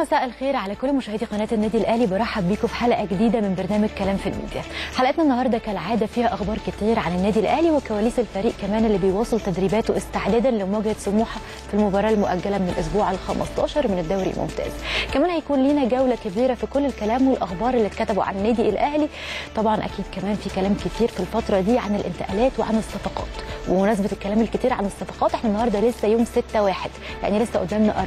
مساء الخير على كل مشاهدي قناه النادي الاهلي برحب بيكم في حلقه جديده من برنامج كلام في الميديا حلقتنا النهارده كالعاده فيها اخبار كتير عن النادي الاهلي وكواليس الفريق كمان اللي بيواصل تدريباته استعدادا لمواجهه سموحه في المباراه المؤجله من الاسبوع ال15 من الدوري الممتاز كمان هيكون لينا جوله كبيره في كل الكلام والاخبار اللي اتكتبوا عن النادي الاهلي طبعا اكيد كمان في كلام كتير في الفتره دي عن الانتقالات وعن الصفقات وبمناسبه الكلام الكتير عن الصفقات احنا النهارده لسه يوم 6 1 يعني لسه قدامنا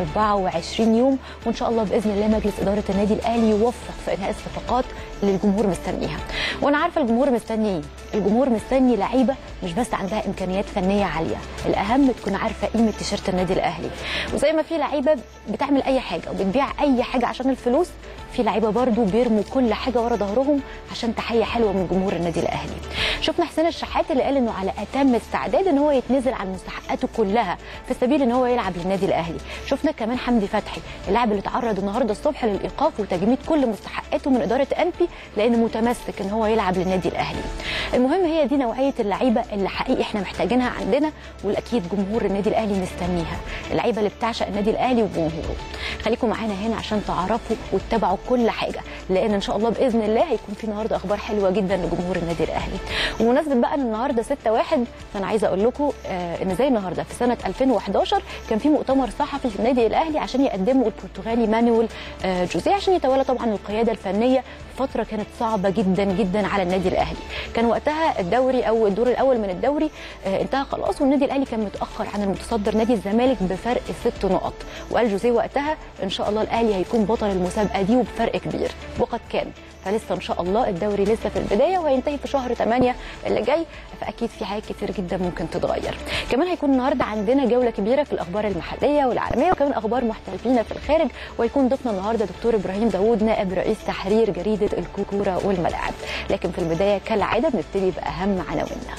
24 يوم وان شاء الله باذن الله مجلس اداره النادي الاهلي يوفق في انهاء الصفقات اللي الجمهور مستنيها وانا عارفه الجمهور مستني ايه الجمهور مستني لعيبه مش بس عندها امكانيات فنيه عاليه الاهم تكون عارفه قيمه تيشيرت النادي الاهلي وزي ما في لعيبه بتعمل اي حاجه وبتبيع اي حاجه عشان الفلوس في لعيبه برضو بيرموا كل حاجه ورا ظهرهم عشان تحيه حلوه من جمهور النادي الاهلي شفنا حسين الشحات اللي قال انه على اتم استعداد ان هو يتنزل عن مستحقاته كلها في سبيل ان هو يلعب للنادي الاهلي شفنا كمان حمدي فتحي اللاعب اللي اتعرض النهارده الصبح للايقاف وتجميد كل مستحقاته من اداره انبي لانه متمسك ان هو يلعب للنادي الاهلي المهم هي دي نوعيه اللعيبه اللي حقيقي احنا محتاجينها عندنا والاكيد جمهور النادي الاهلي مستنيها اللعيبه اللي بتعشق النادي الاهلي وجمهوره خليكم معانا هنا عشان تعرفوا وتتابعوا كل حاجه لان ان شاء الله باذن الله هيكون في النهارده اخبار حلوه جدا لجمهور النادي الاهلي ومناسبه بقى ان النهارده 6 1 فانا عايزه اقول لكم آه ان زي النهارده في سنه 2011 كان في مؤتمر صحفي في النادي الاهلي عشان يقدموا البرتغالي مانويل آه جوزيه عشان يتولى طبعا القياده الفنيه فتره كانت صعبه جدا جدا على النادي الاهلي كان وقتها الدوري او الدور الاول من الدوري آه انتهى خلاص والنادي الاهلي كان متاخر عن المتصدر نادي الزمالك بفرق ست نقط وقال جوزيه وقتها ان شاء الله الاهلي هيكون بطل المسابقه دي وبفرق كبير وقد كان فلسه ان شاء الله الدوري لسه في البدايه وهينتهي في شهر 8 اللي جاي فاكيد في حاجات كتير جدا ممكن تتغير كمان هيكون النهارده عندنا جوله كبيره في الاخبار المحليه والعالميه وكمان اخبار محترفين في الخارج ويكون ضيفنا النهارده دكتور ابراهيم داوود نائب رئيس تحرير جريده الكوره والملاعب لكن في البدايه كالعاده بنبتدي باهم عناويننا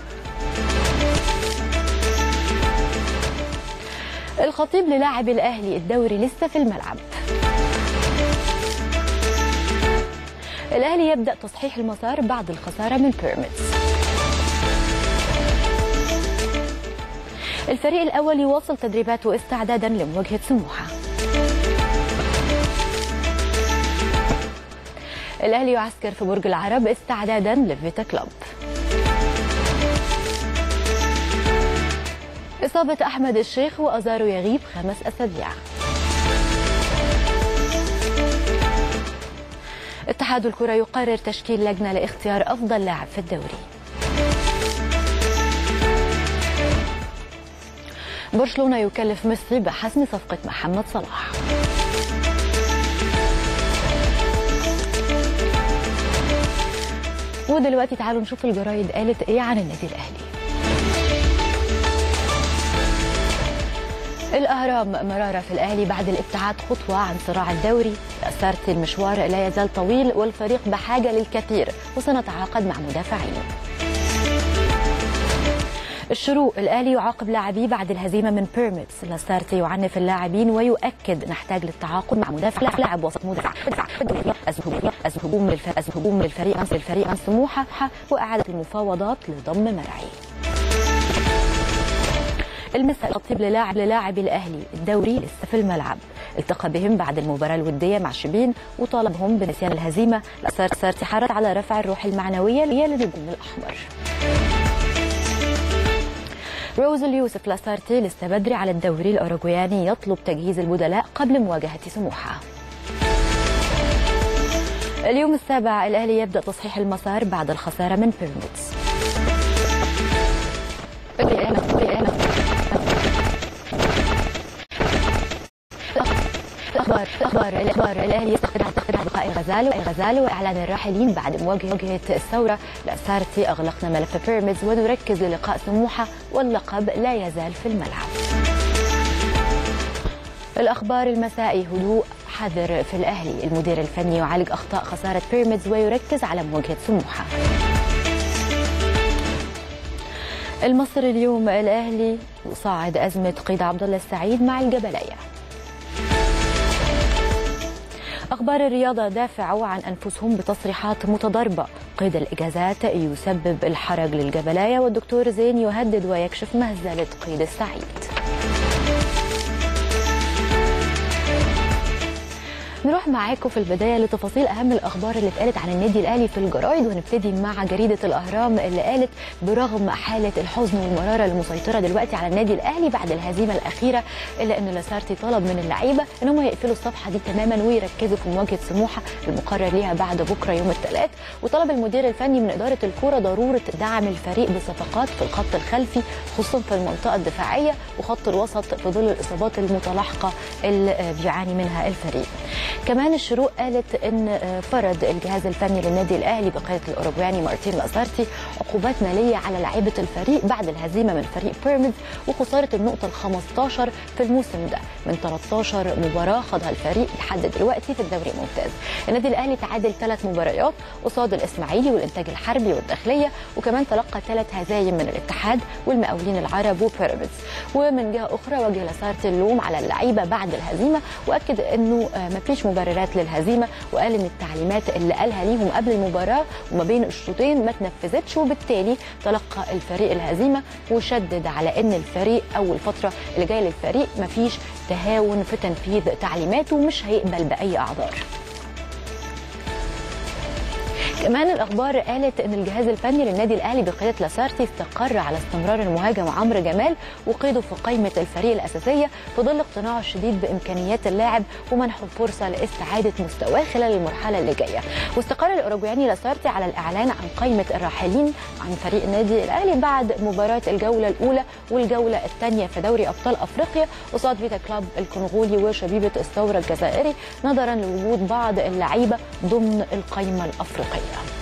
الخطيب للاعب الاهلي الدوري لسه في الملعب الاهلي يبدا تصحيح المسار بعد الخساره من بيراميدز الفريق الاول يواصل تدريباته استعدادا لمواجهه سموحه الاهلي يعسكر في برج العرب استعدادا لفيتا كلوب إصابة أحمد الشيخ وأزارو يغيب خمس أسابيع اتحاد الكرة يقرر تشكيل لجنة لاختيار أفضل لاعب في الدوري برشلونة يكلف ميسي بحسم صفقة محمد صلاح ودلوقتي تعالوا نشوف الجرايد قالت ايه عن النادي الاهلي الأهرام مرارة في الأهلي بعد الابتعاد خطوة عن صراع الدوري أثارت المشوار لا يزال طويل والفريق بحاجة للكثير وسنتعاقد مع مدافعين الشروق الأهلي يعاقب لاعبيه بعد الهزيمة من بيراميدز لاسارتي يعنف اللاعبين ويؤكد نحتاج للتعاقد مع مدافع لاعب وسط مدافع الهجوم الهجوم للفريق للفريق عن سموحة وإعادة المفاوضات لضم مرعي المسا الخطيب للاعب للاعب الاهلي الدوري لسه في الملعب التقى بهم بعد المباراه الوديه مع شبين وطالبهم بنسيان الهزيمه صار صارت حرص على رفع الروح المعنويه للنجوم الاحمر روز اليوسف لاسارتي لسه بدري على الدوري الاوروغوياني يطلب تجهيز البدلاء قبل مواجهه سموحه اليوم السابع الاهلي يبدا تصحيح المسار بعد الخساره من بيراميدز اخبار اخبار الاخبار الاهلي يستخدم استخدام بقاء الغزال والغزال واعلان الراحلين بعد مواجهه الثوره لاسارتي اغلقنا ملف بيراميدز ونركز للقاء سموحه واللقب لا يزال في الملعب. الاخبار المسائي هدوء حذر في الاهلي المدير الفني يعالج اخطاء خساره بيراميدز ويركز على مواجهه سموحه. المصري اليوم الاهلي يصعد ازمه قيد عبد الله السعيد مع الجبليه. أخبار الرياضة دافعوا عن أنفسهم بتصريحات متضاربة قيد الإجازات يسبب الحرج للجبلاية والدكتور زين يهدد ويكشف مهزلة قيد السعيد نروح معاكم في البدايه لتفاصيل اهم الاخبار اللي اتقالت عن النادي الاهلي في الجرايد وهنبتدي مع جريده الاهرام اللي قالت برغم حاله الحزن والمراره المسيطره دلوقتي على النادي الاهلي بعد الهزيمه الاخيره الا ان لاسارتي طلب من اللعيبه ان هم يقفلوا الصفحه دي تماما ويركزوا في مواجهه سموحه المقرر ليها بعد بكره يوم الثلاث وطلب المدير الفني من اداره الكوره ضروره دعم الفريق بصفقات في الخط الخلفي خصوصا في المنطقه الدفاعيه وخط الوسط في ظل الاصابات المتلاحقه اللي بيعاني منها الفريق. كمان الشروق قالت ان فرض الجهاز الفني للنادي الاهلي بقياده الاوروجواني مارتين لاسارتي عقوبات ماليه على لعيبه الفريق بعد الهزيمه من فريق بيراميدز وخساره النقطه ال 15 في الموسم ده من 13 مباراه خاضها الفريق لحد دلوقتي في الدوري الممتاز. النادي الاهلي تعادل ثلاث مباريات قصاد الاسماعيلي والانتاج الحربي والداخليه وكمان تلقى ثلاث هزايم من الاتحاد والمقاولين العرب وبيراميدز ومن جهه اخرى وجه لاسارتي اللوم على اللعيبه بعد الهزيمه واكد انه ما فيش مبررات للهزيمه وقال ان التعليمات اللي قالها ليهم قبل المباراه وما بين الشوطين ما تنفذتش وبالتالي تلقى الفريق الهزيمه وشدد على ان الفريق او الفتره اللي جايه للفريق ما فيش تهاون في تنفيذ تعليماته ومش هيقبل باي اعذار كمان الاخبار قالت ان الجهاز الفني للنادي الاهلي بقياده لاسارتي استقر على استمرار المهاجم عمرو جمال وقيده في قائمه الفريق الاساسيه في ظل اقتناعه الشديد بامكانيات اللاعب ومنحه الفرصه لاستعاده مستواه خلال المرحله اللي جايه واستقر الاوروجواني لاسارتي على الاعلان عن قائمه الراحلين عن فريق النادي الاهلي بعد مباراه الجوله الاولى والجوله الثانيه في دوري ابطال افريقيا قصاد فيتا كلاب الكونغولي وشبيبه الثوره الجزائري نظرا لوجود بعض اللعيبه ضمن القائمه الافريقيه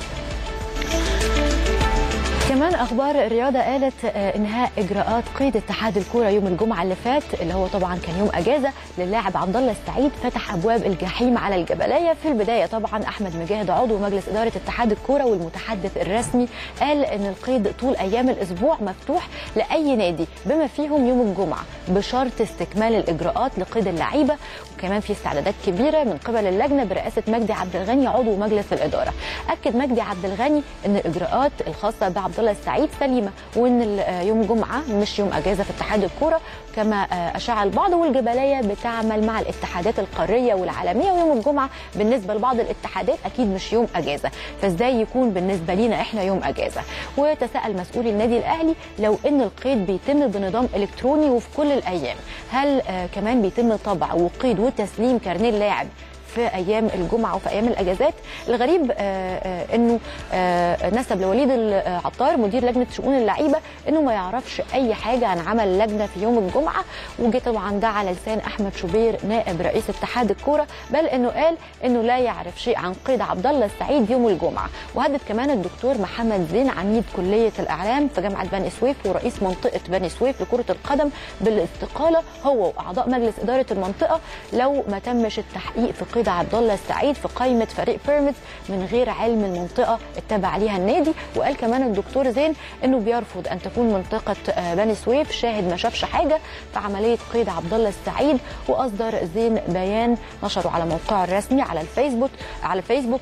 كمان اخبار الرياضه قالت انهاء اجراءات قيد اتحاد الكوره يوم الجمعه اللي فات اللي هو طبعا كان يوم اجازه للاعب عبد الله السعيد فتح ابواب الجحيم على الجبليه في البدايه طبعا احمد مجاهد عضو مجلس اداره اتحاد الكوره والمتحدث الرسمي قال ان القيد طول ايام الاسبوع مفتوح لاي نادي بما فيهم يوم الجمعه بشرط استكمال الاجراءات لقيد اللعيبه وكمان في استعدادات كبيره من قبل اللجنه برئاسه مجدي عبد الغني عضو مجلس الاداره اكد مجدي عبد الغني ان الاجراءات الخاصه بعبد الله السعيد سليمه وان يوم الجمعه مش يوم اجازه في اتحاد الكوره كما اشاع البعض والجبليه بتعمل مع الاتحادات القاريه والعالميه ويوم الجمعه بالنسبه لبعض الاتحادات اكيد مش يوم اجازه فازاي يكون بالنسبه لينا احنا يوم اجازه وتساءل مسؤولي النادي الاهلي لو ان القيد بيتم بنظام الكتروني وفي كل الايام هل كمان بيتم طبع وقيد وتسليم كارنيه اللاعب في ايام الجمعه وفي ايام الاجازات الغريب انه نسب لوليد العطار مدير لجنه شؤون اللعيبه انه ما يعرفش اي حاجه عن عمل لجنه في يوم الجمعه وجه طبعا ده على لسان احمد شوبير نائب رئيس اتحاد الكوره بل انه قال انه لا يعرف شيء عن قيد عبد الله السعيد يوم الجمعه وهدد كمان الدكتور محمد زين عميد كليه الاعلام في جامعه بني سويف ورئيس منطقه بني سويف لكره القدم بالاستقاله هو واعضاء مجلس اداره المنطقه لو ما تمش التحقيق في قيد عبد الله السعيد في قائمه فريق بيراميدز من غير علم المنطقه التابع ليها النادي وقال كمان الدكتور زين انه بيرفض ان تكون منطقه بني سويف شاهد ما شافش حاجه في عمليه قيد عبد الله السعيد واصدر زين بيان نشره على موقعه الرسمي على الفيسبوك على الفيسبوك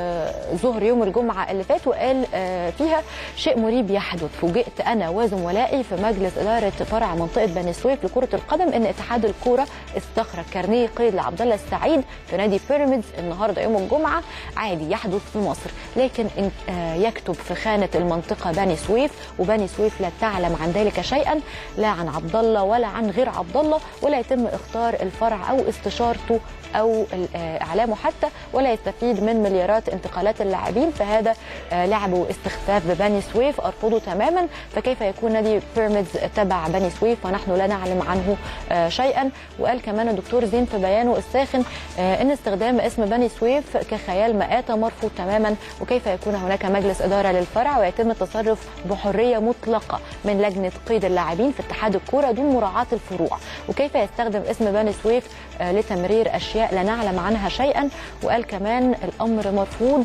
ظهر يوم الجمعه اللي فات وقال فيها شيء مريب يحدث فوجئت انا وزملائي في مجلس اداره فرع منطقه بني سويف لكره القدم ان اتحاد الكوره استخرج كارنيه قيد لعبد الله السعيد في نادي بيراميدز النهارده يوم الجمعه عادي يحدث في مصر لكن يكتب في خانه المنطقه بني سويف وبني سويف لا تعلم عن ذلك شيئا لا عن عبد الله ولا عن غير عبد الله ولا يتم اختار الفرع او استشارته او اعلامه حتى ولا يستفيد من مليارات انتقالات اللاعبين فهذا لعب واستخفاف ببني سويف ارفضه تماما فكيف يكون نادي بيراميدز تبع بني سويف ونحن لا نعلم عنه شيئا وقال كمان الدكتور زين في بيانه الساخن ان استخدام اسم بني سويف كخيال مآتة مرفوض تماما وكيف يكون هناك مجلس اداره للفرع ويتم التصرف بحريه مطلقه من لجنه قيد اللاعبين في اتحاد الكوره دون مراعاه الفروع وكيف يستخدم اسم بني سويف لتمرير اشياء لا نعلم عنها شيئا وقال كمان الامر مرفوض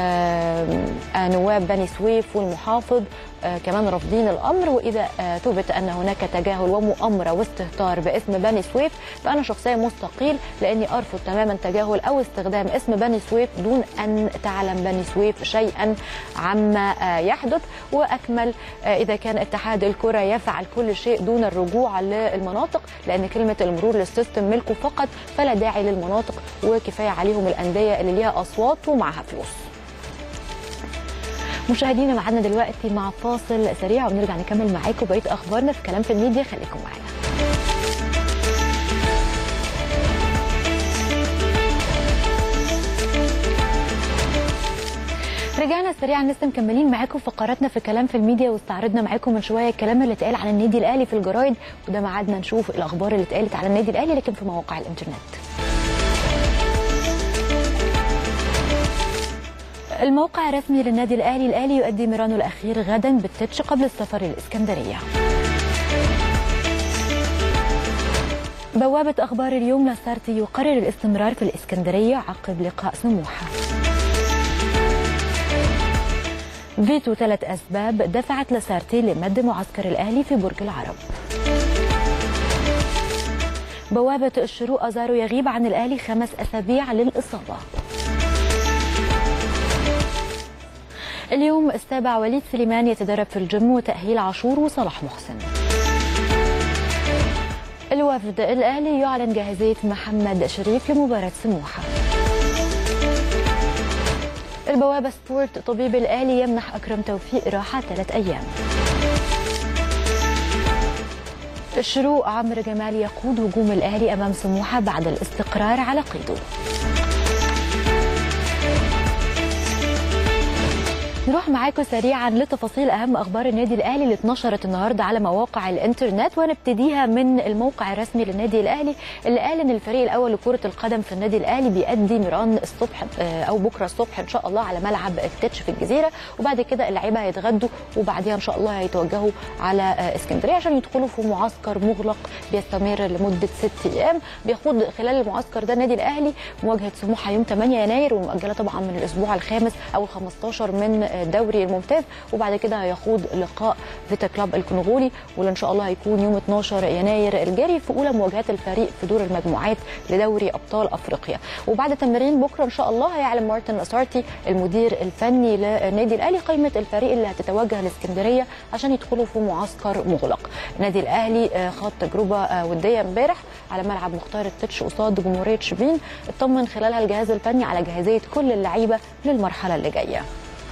نواب بني سويف والمحافظ كمان رافضين الامر واذا ثبت ان هناك تجاهل ومؤامره واستهتار باسم بني سويف فانا شخصيا مستقيل لاني ارفض تماما تجاهل التجاهل او استخدام اسم بني سويف دون ان تعلم بني سويف شيئا عما يحدث واكمل اذا كان اتحاد الكره يفعل كل شيء دون الرجوع للمناطق لان كلمه المرور للسيستم ملكه فقط فلا داعي للمناطق وكفايه عليهم الانديه اللي ليها اصوات ومعها فلوس مشاهدينا معانا دلوقتي مع فاصل سريع ونرجع نكمل معاكم بقيه اخبارنا في كلام في الميديا خليكم معانا رجعنا سريعا لسه مكملين معاكم فقراتنا في كلام في الميديا واستعرضنا معاكم من شويه الكلام اللي اتقال عن النادي الاهلي في الجرايد وده ميعادنا نشوف الاخبار اللي اتقالت على النادي الاهلي لكن في مواقع الانترنت. الموقع الرسمي للنادي الاهلي الاهلي يؤدي ميرانو الاخير غدا بالتتش قبل السفر للاسكندريه. بوابه اخبار اليوم لاسارتي يقرر الاستمرار في الاسكندريه عقب لقاء سموحه. فيتو ثلاث أسباب دفعت لاسارتي لمد معسكر الأهلي في برج العرب بوابة الشروق أزارو يغيب عن الأهلي خمس أسابيع للإصابة اليوم السابع وليد سليمان يتدرب في الجيم وتأهيل عاشور وصلاح محسن الوفد الأهلي يعلن جاهزية محمد شريف لمباراة سموحة البوابة سبورت طبيب الآلي يمنح أكرم توفيق راحة ثلاث أيام الشروق عمرو جمال يقود هجوم الأهلي أمام سموحة بعد الاستقرار على قيده نروح معاكم سريعا لتفاصيل اهم اخبار النادي الاهلي اللي اتنشرت النهارده على مواقع الانترنت ونبتديها من الموقع الرسمي للنادي الاهلي اللي قال ان الفريق الاول لكره القدم في النادي الاهلي بيأدي ميران الصبح او بكره الصبح ان شاء الله على ملعب التتش في الجزيره وبعد كده اللعيبه هيتغدوا وبعديها ان شاء الله هيتوجهوا على اسكندريه عشان يدخلوا في معسكر مغلق بيستمر لمده ست ايام بيخوض خلال المعسكر ده النادي الاهلي مواجهه سموحه يوم 8 يناير ومؤجله طبعا من الاسبوع الخامس او ال 15 من الدوري الممتاز وبعد كده هيخوض لقاء فيتا كلاب الكونغولي واللي ان شاء الله هيكون يوم 12 يناير الجاري في اولى مواجهات الفريق في دور المجموعات لدوري ابطال افريقيا وبعد تمرين بكره ان شاء الله هيعلن مارتن اسارتي المدير الفني للنادي الاهلي قائمه الفريق اللي هتتوجه لاسكندريه عشان يدخلوا في معسكر مغلق النادي الاهلي خاض تجربه وديه امبارح على ملعب مختار التتش قصاد جمهوريه شبين اطمن خلالها الجهاز الفني على جاهزيه كل اللعيبه للمرحله اللي جايه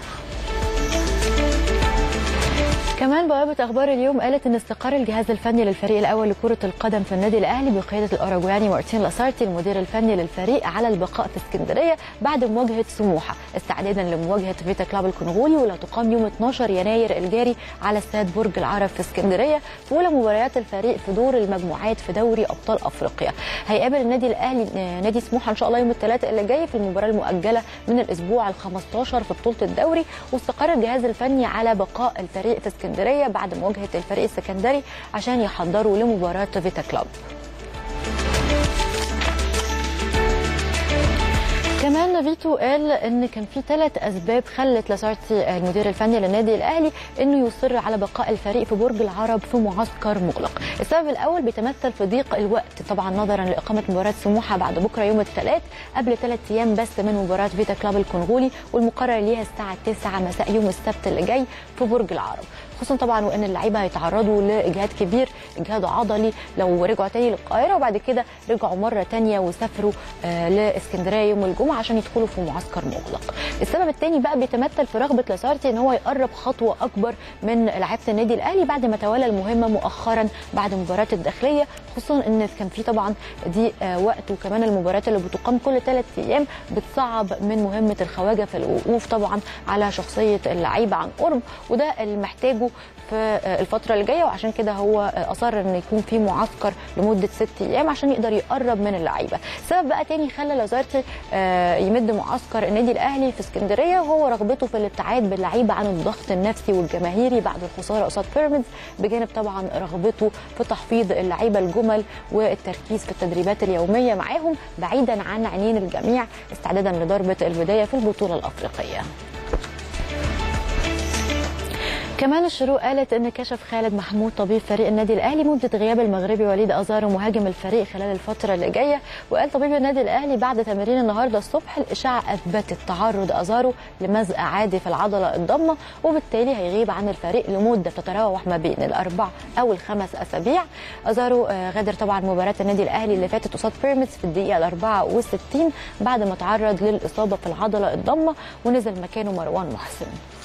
كمان بوابة أخبار اليوم قالت إن استقر الجهاز الفني للفريق الأول لكرة القدم في النادي الأهلي بقيادة الأوروجواني مارتين لاسارتي المدير الفني للفريق على البقاء في اسكندرية بعد مواجهة سموحة استعدادا لمواجهة فيتا كلاب الكونغولي واللي هتقام يوم 12 يناير الجاري على استاد برج العرب في اسكندرية في أولى مباريات الفريق في دور المجموعات في دوري أبطال أفريقيا هيقابل النادي الأهلي نادي سموحة إن شاء الله يوم الثلاثاء اللي جاي في المباراة المؤجلة من الأسبوع ال 15 في بطولة الدوري واستقر الجهاز الفني على بقاء الفريق في اسكندرية اسكندريه بعد مواجهه الفريق السكندري عشان يحضروا لمباراه فيتا كلاب. كمان فيتو قال ان كان في ثلاث اسباب خلت لاسارتي المدير الفني للنادي الاهلي انه يصر على بقاء الفريق في برج العرب في معسكر مغلق. السبب الاول بيتمثل في ضيق الوقت طبعا نظرا لاقامه مباراه سموحه بعد بكره يوم الثلاث قبل ثلاث ايام بس من مباراه فيتا كلاب الكونغولي والمقرر ليها الساعه 9 مساء يوم السبت اللي جاي في برج العرب. خصوصا طبعا وان اللعيبه هيتعرضوا لاجهاد كبير اجهاد عضلي لو رجعوا تاني للقاهره وبعد كده رجعوا مره تانية وسافروا آه لاسكندريه يوم الجمعه عشان يدخلوا في معسكر مغلق. السبب الثاني بقى بيتمثل في رغبه لاسارتي ان هو يقرب خطوه اكبر من لعيبه النادي الاهلي بعد ما تولى المهمه مؤخرا بعد مباراه الداخليه خصوصا ان كان في طبعا دي آه وقت وكمان المباريات اللي بتقام كل ثلاث ايام بتصعب من مهمه الخواجه في الوقوف طبعا على شخصيه اللعيبه عن قرب وده اللي محتاجه في الفتره اللي جايه وعشان كده هو اصر ان يكون في معسكر لمده ست ايام عشان يقدر يقرب من اللعيبه سبب بقى تاني خلى لازارتي يمد معسكر النادي الاهلي في اسكندريه وهو رغبته في الابتعاد باللعيبه عن الضغط النفسي والجماهيري بعد الخساره قصاد بيراميدز بجانب طبعا رغبته في تحفيظ اللعيبه الجمل والتركيز في التدريبات اليوميه معاهم بعيدا عن عينين الجميع استعدادا لضربه البدايه في البطوله الافريقيه كمان الشروق قالت ان كشف خالد محمود طبيب فريق النادي الاهلي مده غياب المغربي وليد ازارو مهاجم الفريق خلال الفتره اللي جايه وقال طبيب النادي الاهلي بعد تمرين النهارده الصبح الاشاعه اثبتت تعرض ازارو لمزق عادي في العضله الضمه وبالتالي هيغيب عن الفريق لمده تتراوح ما بين الاربع او الخمس اسابيع ازارو غادر طبعا مباراه النادي الاهلي اللي فاتت قصاد بيراميدز في الدقيقه ال 64 بعد ما تعرض للاصابه في العضله الضمه ونزل مكانه مروان محسن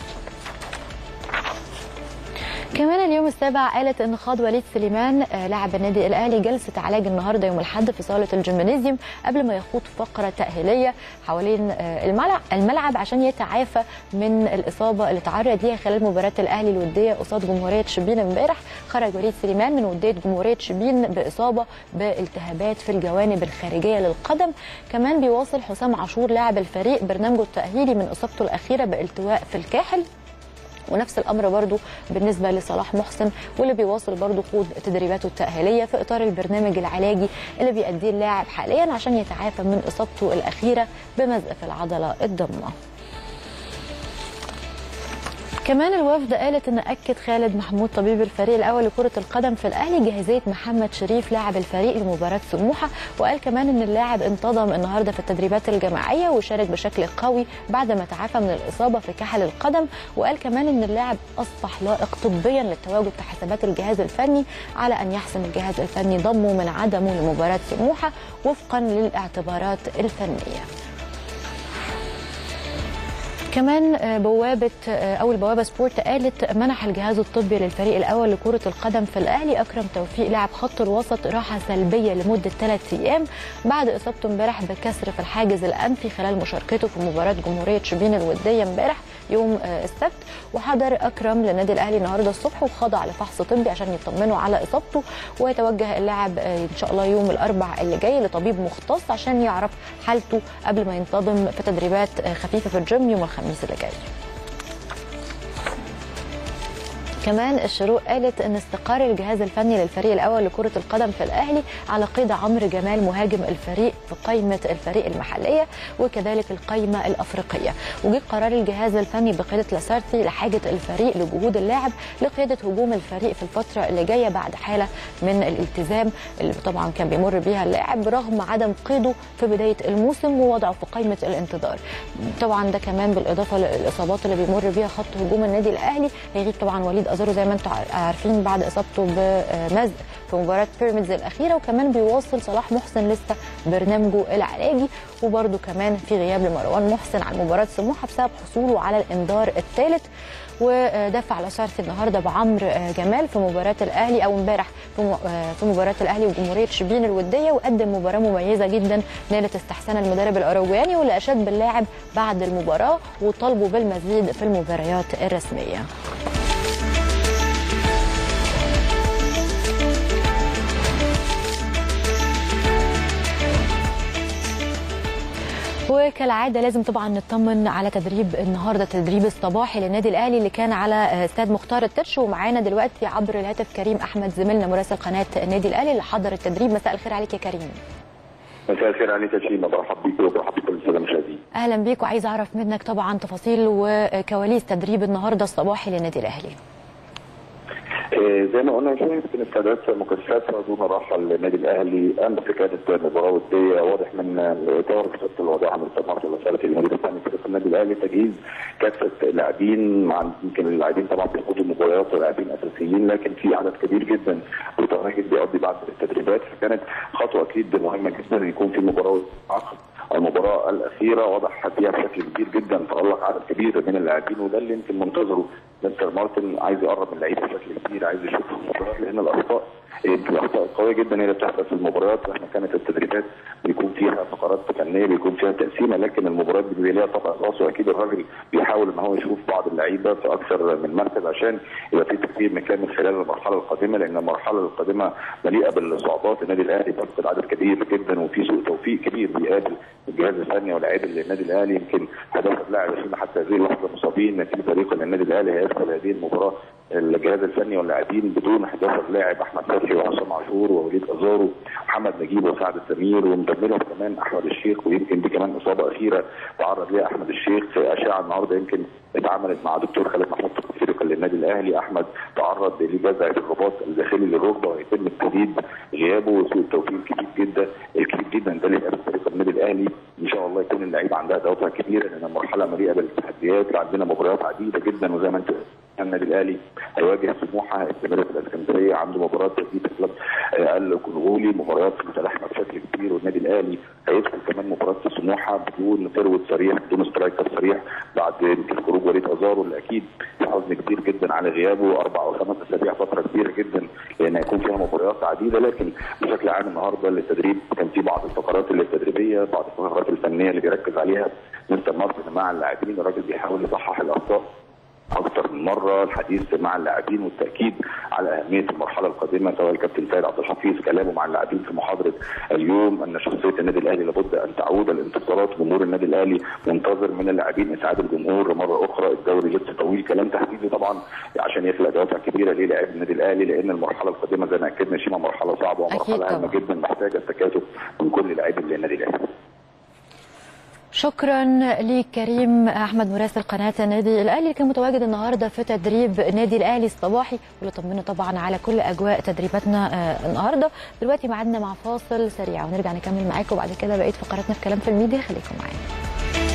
كمان اليوم السابع قالت ان خاض وليد سليمان لاعب النادي الاهلي جلسه علاج النهارده يوم الاحد في صاله الجيمنازيوم قبل ما يخوض فقره تاهيليه حوالين الملعب الملعب عشان يتعافى من الاصابه اللي تعرض ليها خلال مباراه الاهلي الوديه قصاد جمهوريه شبين امبارح خرج وليد سليمان من وديه جمهوريه شبين باصابه بالتهابات في الجوانب الخارجيه للقدم كمان بيواصل حسام عاشور لاعب الفريق برنامجه التاهيلي من اصابته الاخيره بالتواء في الكاحل ونفس الامر برضو بالنسبه لصلاح محسن واللي بيواصل برضو خوض تدريباته التاهيليه في اطار البرنامج العلاجي اللي بيأديه اللاعب حاليا عشان يتعافى من اصابته الاخيره بمزق في العضله الضمه كمان الوفد قالت ان اكد خالد محمود طبيب الفريق الاول لكره القدم في الاهلي جاهزيه محمد شريف لاعب الفريق لمباراه سموحه وقال كمان ان اللاعب انتظم النهارده في التدريبات الجماعيه وشارك بشكل قوي بعد ما تعافى من الاصابه في كحل القدم وقال كمان ان اللاعب اصبح لائق طبيا للتواجد في حسابات الجهاز الفني على ان يحسم الجهاز الفني ضمه من عدمه لمباراه سموحه وفقا للاعتبارات الفنيه كمان بوابه او البوابه سبورت قالت منح الجهاز الطبي للفريق الاول لكره القدم في الاهلي اكرم توفيق لاعب خط الوسط راحه سلبيه لمده ثلاث ايام بعد اصابته امبارح بكسر في الحاجز الانفي خلال مشاركته في مباراه جمهوريه شبين الوديه امبارح يوم السبت وحضر اكرم للنادي الاهلي النهارده الصبح وخضع لفحص طبي عشان يطمنوا على اصابته ويتوجه اللاعب ان شاء الله يوم الاربع اللي جاي لطبيب مختص عشان يعرف حالته قبل ما ينتظم في تدريبات خفيفه في الجيم يوم الخميس اللي جاي كمان الشروق قالت ان استقر الجهاز الفني للفريق الاول لكره القدم في الاهلي على قيد عمرو جمال مهاجم الفريق في قائمه الفريق المحليه وكذلك القائمه الافريقيه وجه قرار الجهاز الفني بقياده لاسارتي لحاجه الفريق لجهود اللاعب لقياده هجوم الفريق في الفتره اللي جايه بعد حاله من الالتزام اللي طبعا كان بيمر بيها اللاعب رغم عدم قيده في بدايه الموسم ووضعه في قائمه الانتظار طبعا ده كمان بالاضافه للاصابات اللي بيمر بيها خط هجوم النادي الاهلي هيغيب طبعا وليد ازارو زي ما انتم عارفين بعد اصابته بمزق في مباراه بيراميدز الاخيره وكمان بيواصل صلاح محسن لسه برنامجه العلاجي وبرده كمان في غياب لمروان محسن عن مباراه سموحه بسبب حصوله على الانذار الثالث ودافع لاسارتي النهارده بعمرو جمال في مباراه الاهلي او امبارح في مباراه الاهلي وجمهوريه شبين الوديه وقدم مباراه مميزه جدا نالت استحسان المدرب الاوروجواني واللي اشاد باللاعب بعد المباراه وطالبه بالمزيد في المباريات الرسميه. وكالعاده لازم طبعا نطمن على تدريب النهارده التدريب الصباحي للنادي الاهلي اللي كان على استاد مختار التتش ومعانا دلوقتي عبر الهاتف كريم احمد زميلنا مراسل قناه النادي الاهلي اللي حضر التدريب مساء الخير عليك يا كريم مساء الخير عليك يا شيماء برحب بيك وبرحب بكل الساده المشاهدين اهلا بيك وعايز اعرف منك طبعا تفاصيل وكواليس تدريب النهارده الصباحي للنادي الاهلي زي ما قلنا شايف ان استعدادات مكثفه دون راحه للنادي الاهلي امس كانت مباراه وديه واضح من الاطار الخطه الواضحه من سماحه الوسائل المدير الفني في النادي الاهلي تجهيز كافه اللاعبين مع يمكن اللاعبين طبعا بيخوضوا مباريات ولاعبين اساسيين لكن في عدد كبير جدا متواجد بيقضي بعض التدريبات فكانت خطوه اكيد مهمه جدا ان يكون في مباراه عقد المباراه الاخيره وضح فيها بشكل كبير جدا تالق عدد كبير من اللاعبين وده اللي يمكن منتظره مستر مارتن عايز يقرب من اللعيبه بشكل كبير عايز يشوف المباريات لان الاخطاء يمكن الاخطاء القويه جدا هي اللي بتحدث في المباريات واحنا كانت التدريبات بيكون فيها فقرات فنيه بيكون فيها تقسيمه لكن المباريات بيبقى ليها طبع خاص واكيد الراجل بيحاول ان هو يشوف بعض اللعيبه في اكثر من مركز عشان يبقى في تكتيك مكان خلال المرحله القادمه لان المرحله القادمه مليئه بالصعوبات النادي الاهلي بيفقد عدد كبير جدا وفي سوء توفيق كبير بيقابل الجهاز الفني ولاعيبه النادي الاهلي يمكن 11 لاعب حتى هذه اللحظه مصابين نتيجه فريق النادي الاهلي هيدخل هذه المباراه الجهاز الفني واللاعبين بدون 11 لاعب احمد فتحي وعصام عاشور ووليد ازارو محمد نجيب وسعد السمير ومضم لهم كمان احمد الشيخ ويمكن دي كمان اصابه اخيره تعرض ليها احمد الشيخ في اشعه النهارده يمكن اتعاملت مع دكتور خالد محمود في فريق للنادي الاهلي احمد تعرض لجزع في الرباط الداخلي للركبه ويتم التهديد غيابه وسوء التوفيق كبير جدا الكبير جدا ده اللي يقابل فريق النادي الاهلي ان شاء الله يكون اللعيبه عندها دوافع كبيره لان المرحله مليئه بالتحديات عندنا مباريات عديده جدا وزي ما انت النادي الاهلي هيواجه سموحه هيستمر في الاسكندريه عنده مباراه تجديد كلاب الكونغولي مباريات متلاحمه بشكل كبير والنادي الاهلي هيدخل كمان مباراه سموحه بدون فروت صريح بدون سترايكر صريح بعد يمكن خروج وليد ازارو اللي اكيد في حزن كبير جدا على غيابه اربع او خمس اسابيع فتره كبيره جدا لان هيكون فيها مباريات عديده لكن بشكل عام النهارده التدريب كان في بعض الفقرات التدريبيه بعض الفقرات الفنيه اللي بيركز عليها مستر مارتن مع اللاعبين الراجل بيحاول يصحح الاخطاء اكثر من مره الحديث مع اللاعبين والتاكيد على اهميه المرحله القادمه سواء الكابتن سيد عبد الحفيظ كلامه مع اللاعبين في محاضره اليوم ان شخصيه النادي الاهلي لابد ان تعود الانتصارات جمهور النادي الاهلي منتظر من اللاعبين اسعاد الجمهور مره اخرى الدوري لسه طويل كلام تحديدي طبعا عشان يخلق دوافع كبيره للاعبي النادي الاهلي لان المرحله القادمه زي ما اكدنا شيما مرحله صعبه ومرحله هامه جدا محتاجه التكاتف من كل لاعبي النادي الاهلي شكرا لك كريم احمد مراسل قناه النادي الاهلي كان متواجد النهارده في تدريب نادي الاهلي الصباحي واللي طمنا طبعا على كل اجواء تدريباتنا النهارده دلوقتي ميعادنا مع فاصل سريع ونرجع نكمل معاكم وبعد كده بقيه فقراتنا في كلام في الميديا خليكم معانا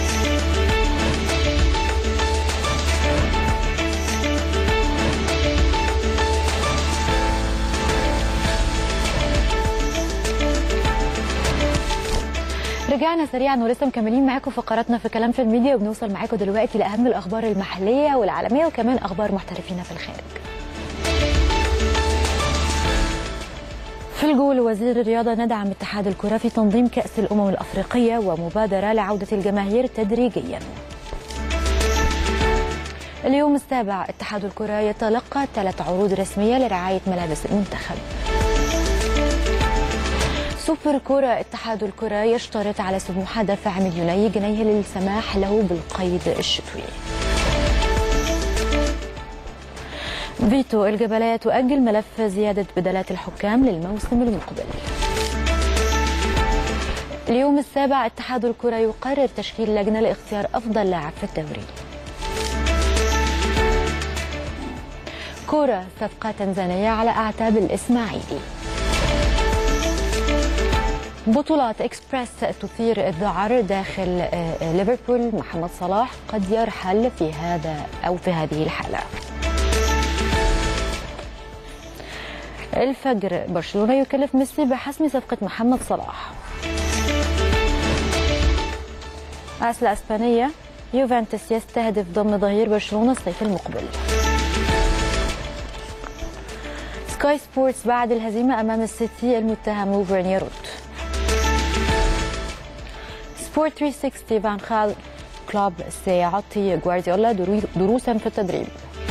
رجعنا سريعا ولسه مكملين معاكم فقراتنا في كلام في الميديا وبنوصل معاكم دلوقتي لاهم الاخبار المحليه والعالميه وكمان اخبار محترفين في الخارج. في الجول وزير الرياضه ندعم اتحاد الكره في تنظيم كاس الامم الافريقيه ومبادره لعوده الجماهير تدريجيا. اليوم السابع اتحاد الكره يتلقى ثلاث عروض رسميه لرعايه ملابس المنتخب. سوبر كرة اتحاد الكرة يشترط على سموحة دفع مليوني جنيه للسماح له بالقيد الشتوي فيتو الجبلية تؤجل ملف زيادة بدلات الحكام للموسم المقبل اليوم السابع اتحاد الكرة يقرر تشكيل لجنة لاختيار أفضل لاعب في الدوري كرة صفقة تنزانية على أعتاب الإسماعيلي بطولات اكسبرس تثير الذعر داخل ليفربول محمد صلاح قد يرحل في هذا او في هذه الحاله الفجر برشلونه يكلف ميسي بحسم صفقه محمد صلاح أس الأسبانية يوفنتوس يستهدف ضم ظهير برشلونة الصيف المقبل سكاي سبورتس بعد الهزيمة أمام السيتي المتهم وفرن يرد سبورت 360 فان خال كلوب سيعطي جوارديولا دروسا في التدريب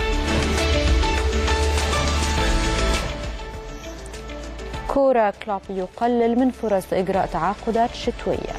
كورة كلوب يقلل من فرص إجراء تعاقدات شتوية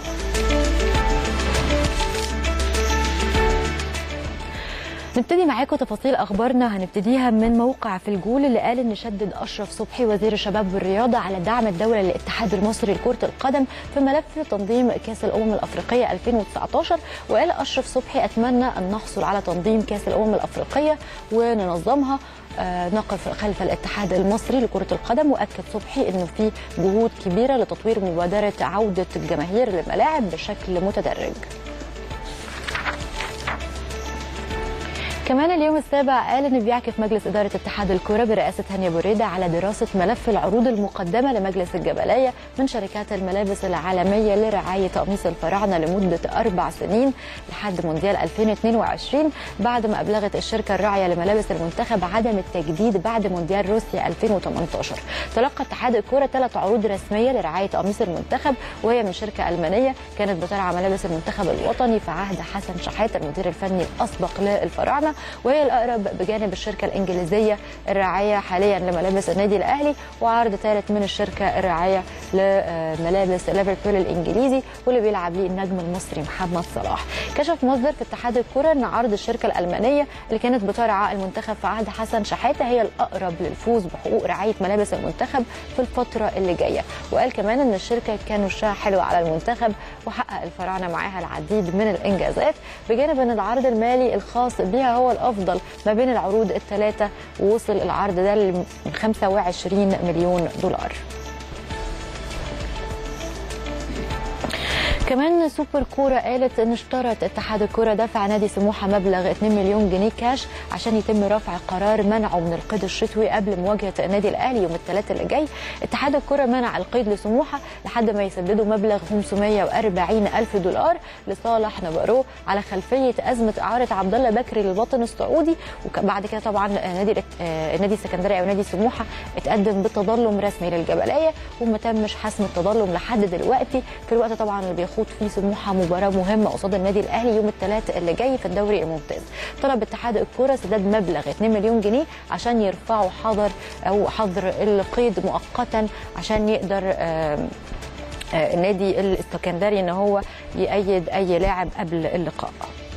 نبتدي معاكم تفاصيل اخبارنا هنبتديها من موقع في الجول اللي قال ان شدد اشرف صبحي وزير الشباب والرياضه على دعم الدوله للاتحاد المصري لكره القدم في ملف تنظيم كاس الامم الافريقيه 2019 وقال اشرف صبحي اتمنى ان نحصل على تنظيم كاس الامم الافريقيه وننظمها آه نقف خلف الاتحاد المصري لكرة القدم وأكد صبحي أنه في جهود كبيرة لتطوير مبادرة عودة الجماهير للملاعب بشكل متدرج كمان اليوم السابع قال ان بيعكف مجلس اداره اتحاد الكره برئاسه هانيا بوريده على دراسه ملف العروض المقدمه لمجلس الجبليه من شركات الملابس العالميه لرعايه قميص الفراعنه لمده اربع سنين لحد مونديال 2022 بعد ما ابلغت الشركه الراعيه لملابس المنتخب عدم التجديد بعد مونديال روسيا 2018 تلقى اتحاد الكره ثلاث عروض رسميه لرعايه قميص المنتخب وهي من شركه المانيه كانت بترعى ملابس المنتخب الوطني في عهد حسن شحاته المدير الفني الاسبق للفراعنه وهي الأقرب بجانب الشركة الإنجليزية الراعية حاليا لملابس النادي الأهلي وعرض ثالث من الشركة الراعية لملابس ليفربول الانجليزي واللي بيلعب ليه النجم المصري محمد صلاح كشف مصدر في اتحاد الكره ان عرض الشركه الالمانيه اللي كانت بترعى المنتخب في عهد حسن شحاته هي الاقرب للفوز بحقوق رعايه ملابس المنتخب في الفتره اللي جايه وقال كمان ان الشركه كان وشها حلو على المنتخب وحقق الفراعنه معاها العديد من الانجازات بجانب ان العرض المالي الخاص بها هو الافضل ما بين العروض الثلاثه ووصل العرض ده ل 25 مليون دولار كمان سوبر كوره قالت ان اشترط اتحاد الكوره دفع نادي سموحه مبلغ 2 مليون جنيه كاش عشان يتم رفع قرار منعه من القيد الشتوي قبل مواجهه النادي الاهلي يوم الثلاثاء اللي جاي اتحاد الكوره منع القيد لسموحه لحد ما يسددوا مبلغ 540 الف دولار لصالح نبارو على خلفيه ازمه اعاره عبد الله بكري للوطن السعودي وبعد كده طبعا نادي النادي السكندري او نادي سموحه اتقدم بتظلم رسمي للجبليه وما تمش حسم التظلم لحد دلوقتي في الوقت طبعا اللي بيخوض فيه سموحه مباراه مهمه قصاد النادي الاهلي يوم الثلاثاء اللي جاي في الدوري الممتاز طلب اتحاد الكوره سداد مبلغ 2 مليون جنيه عشان يرفعوا حظر او حظر القيد مؤقتا عشان يقدر آه النادي الاسكندري ان هو يأيد اي لاعب قبل اللقاء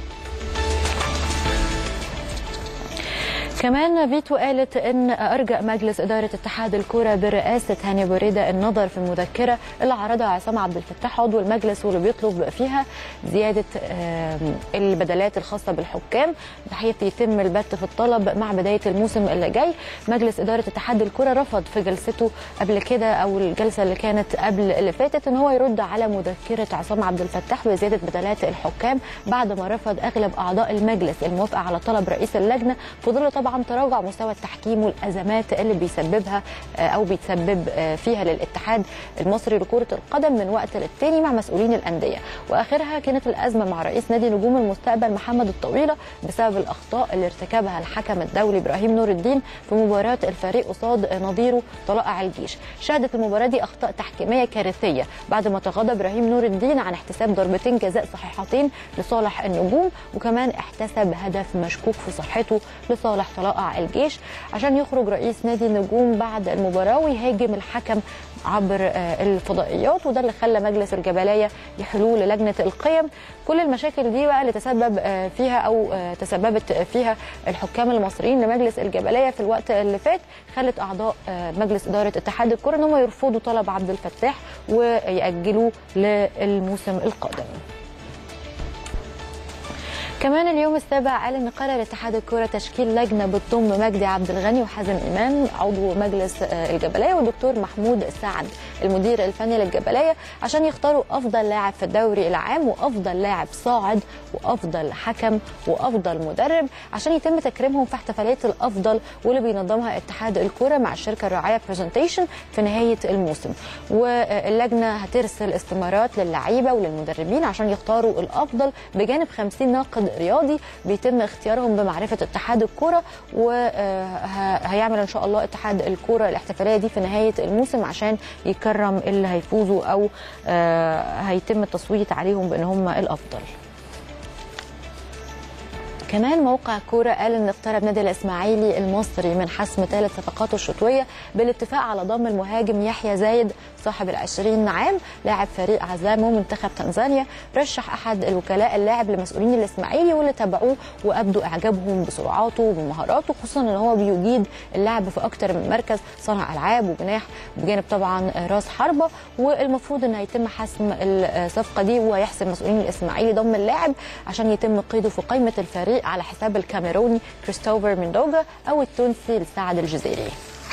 كمان فيتو قالت ان ارجى مجلس اداره اتحاد الكوره برئاسه هاني بريده النظر في المذكره اللي عرضها عصام عبد الفتاح عضو المجلس واللي بيطلب فيها زياده البدلات الخاصه بالحكام بحيث يتم البت في الطلب مع بدايه الموسم اللي جاي مجلس اداره اتحاد الكوره رفض في جلسته قبل كده او الجلسه اللي كانت قبل اللي فاتت ان هو يرد على مذكره عصام عبد الفتاح بزياده بدلات الحكام بعد ما رفض اغلب اعضاء المجلس الموافقه على طلب رئيس اللجنه في ظل طبعا طبعا تراجع مستوى التحكيم والازمات اللي بيسببها او بيتسبب فيها للاتحاد المصري لكره القدم من وقت للتاني مع مسؤولين الانديه واخرها كانت الازمه مع رئيس نادي نجوم المستقبل محمد الطويله بسبب الاخطاء اللي ارتكبها الحكم الدولي ابراهيم نور الدين في مباراه الفريق قصاد نظيره طلائع الجيش شهدت المباراه دي اخطاء تحكيميه كارثيه بعد ما تغاضى ابراهيم نور الدين عن احتساب ضربتين جزاء صحيحتين لصالح النجوم وكمان احتسب هدف مشكوك في صحته لصالح طلائع الجيش عشان يخرج رئيس نادي النجوم بعد المباراه ويهاجم الحكم عبر الفضائيات وده اللي خلى مجلس الجبليه يحلوه للجنه القيم كل المشاكل دي بقى اللي تسبب فيها او تسببت فيها الحكام المصريين لمجلس الجبليه في الوقت اللي فات خلت اعضاء مجلس اداره اتحاد الكره ان هم يرفضوا طلب عبد الفتاح وياجلوه للموسم القادم كمان اليوم السابع قال ان قرر اتحاد الكوره تشكيل لجنه بتضم مجدي عبد الغني وحازم امام عضو مجلس الجبليه والدكتور محمود سعد المدير الفني للجبليه عشان يختاروا افضل لاعب في الدوري العام وافضل لاعب صاعد وافضل حكم وافضل مدرب عشان يتم تكريمهم في احتفاليه الافضل واللي بينظمها اتحاد الكوره مع الشركه الراعيه برزنتيشن في نهايه الموسم واللجنه هترسل استمارات للعيبه وللمدربين عشان يختاروا الافضل بجانب 50 ناقد رياضي بيتم اختيارهم بمعرفه اتحاد الكوره وهيعمل ان شاء الله اتحاد الكوره الاحتفاليه دي في نهايه الموسم عشان يكرم اللي هيفوزوا او هيتم التصويت عليهم بان هم الافضل كمان موقع كورة قال ان اقترب نادي الاسماعيلي المصري من حسم ثالث صفقاته الشتوية بالاتفاق على ضم المهاجم يحيى زايد صاحب العشرين عام لاعب فريق عزام ومنتخب تنزانيا رشح احد الوكلاء اللاعب لمسؤولين الاسماعيلي واللي تابعوه وابدوا اعجابهم بسرعاته وبمهاراته خصوصا ان هو بيجيد اللعب في اكتر من مركز صانع العاب وجناح بجانب طبعا راس حربه والمفروض ان هيتم حسم الصفقه دي ويحسم مسؤولين الاسماعيلي ضم اللاعب عشان يتم قيده في قائمه الفريق على حساب الكاميروني كريستوفر مندوجا او التونسي لسعد الجزيري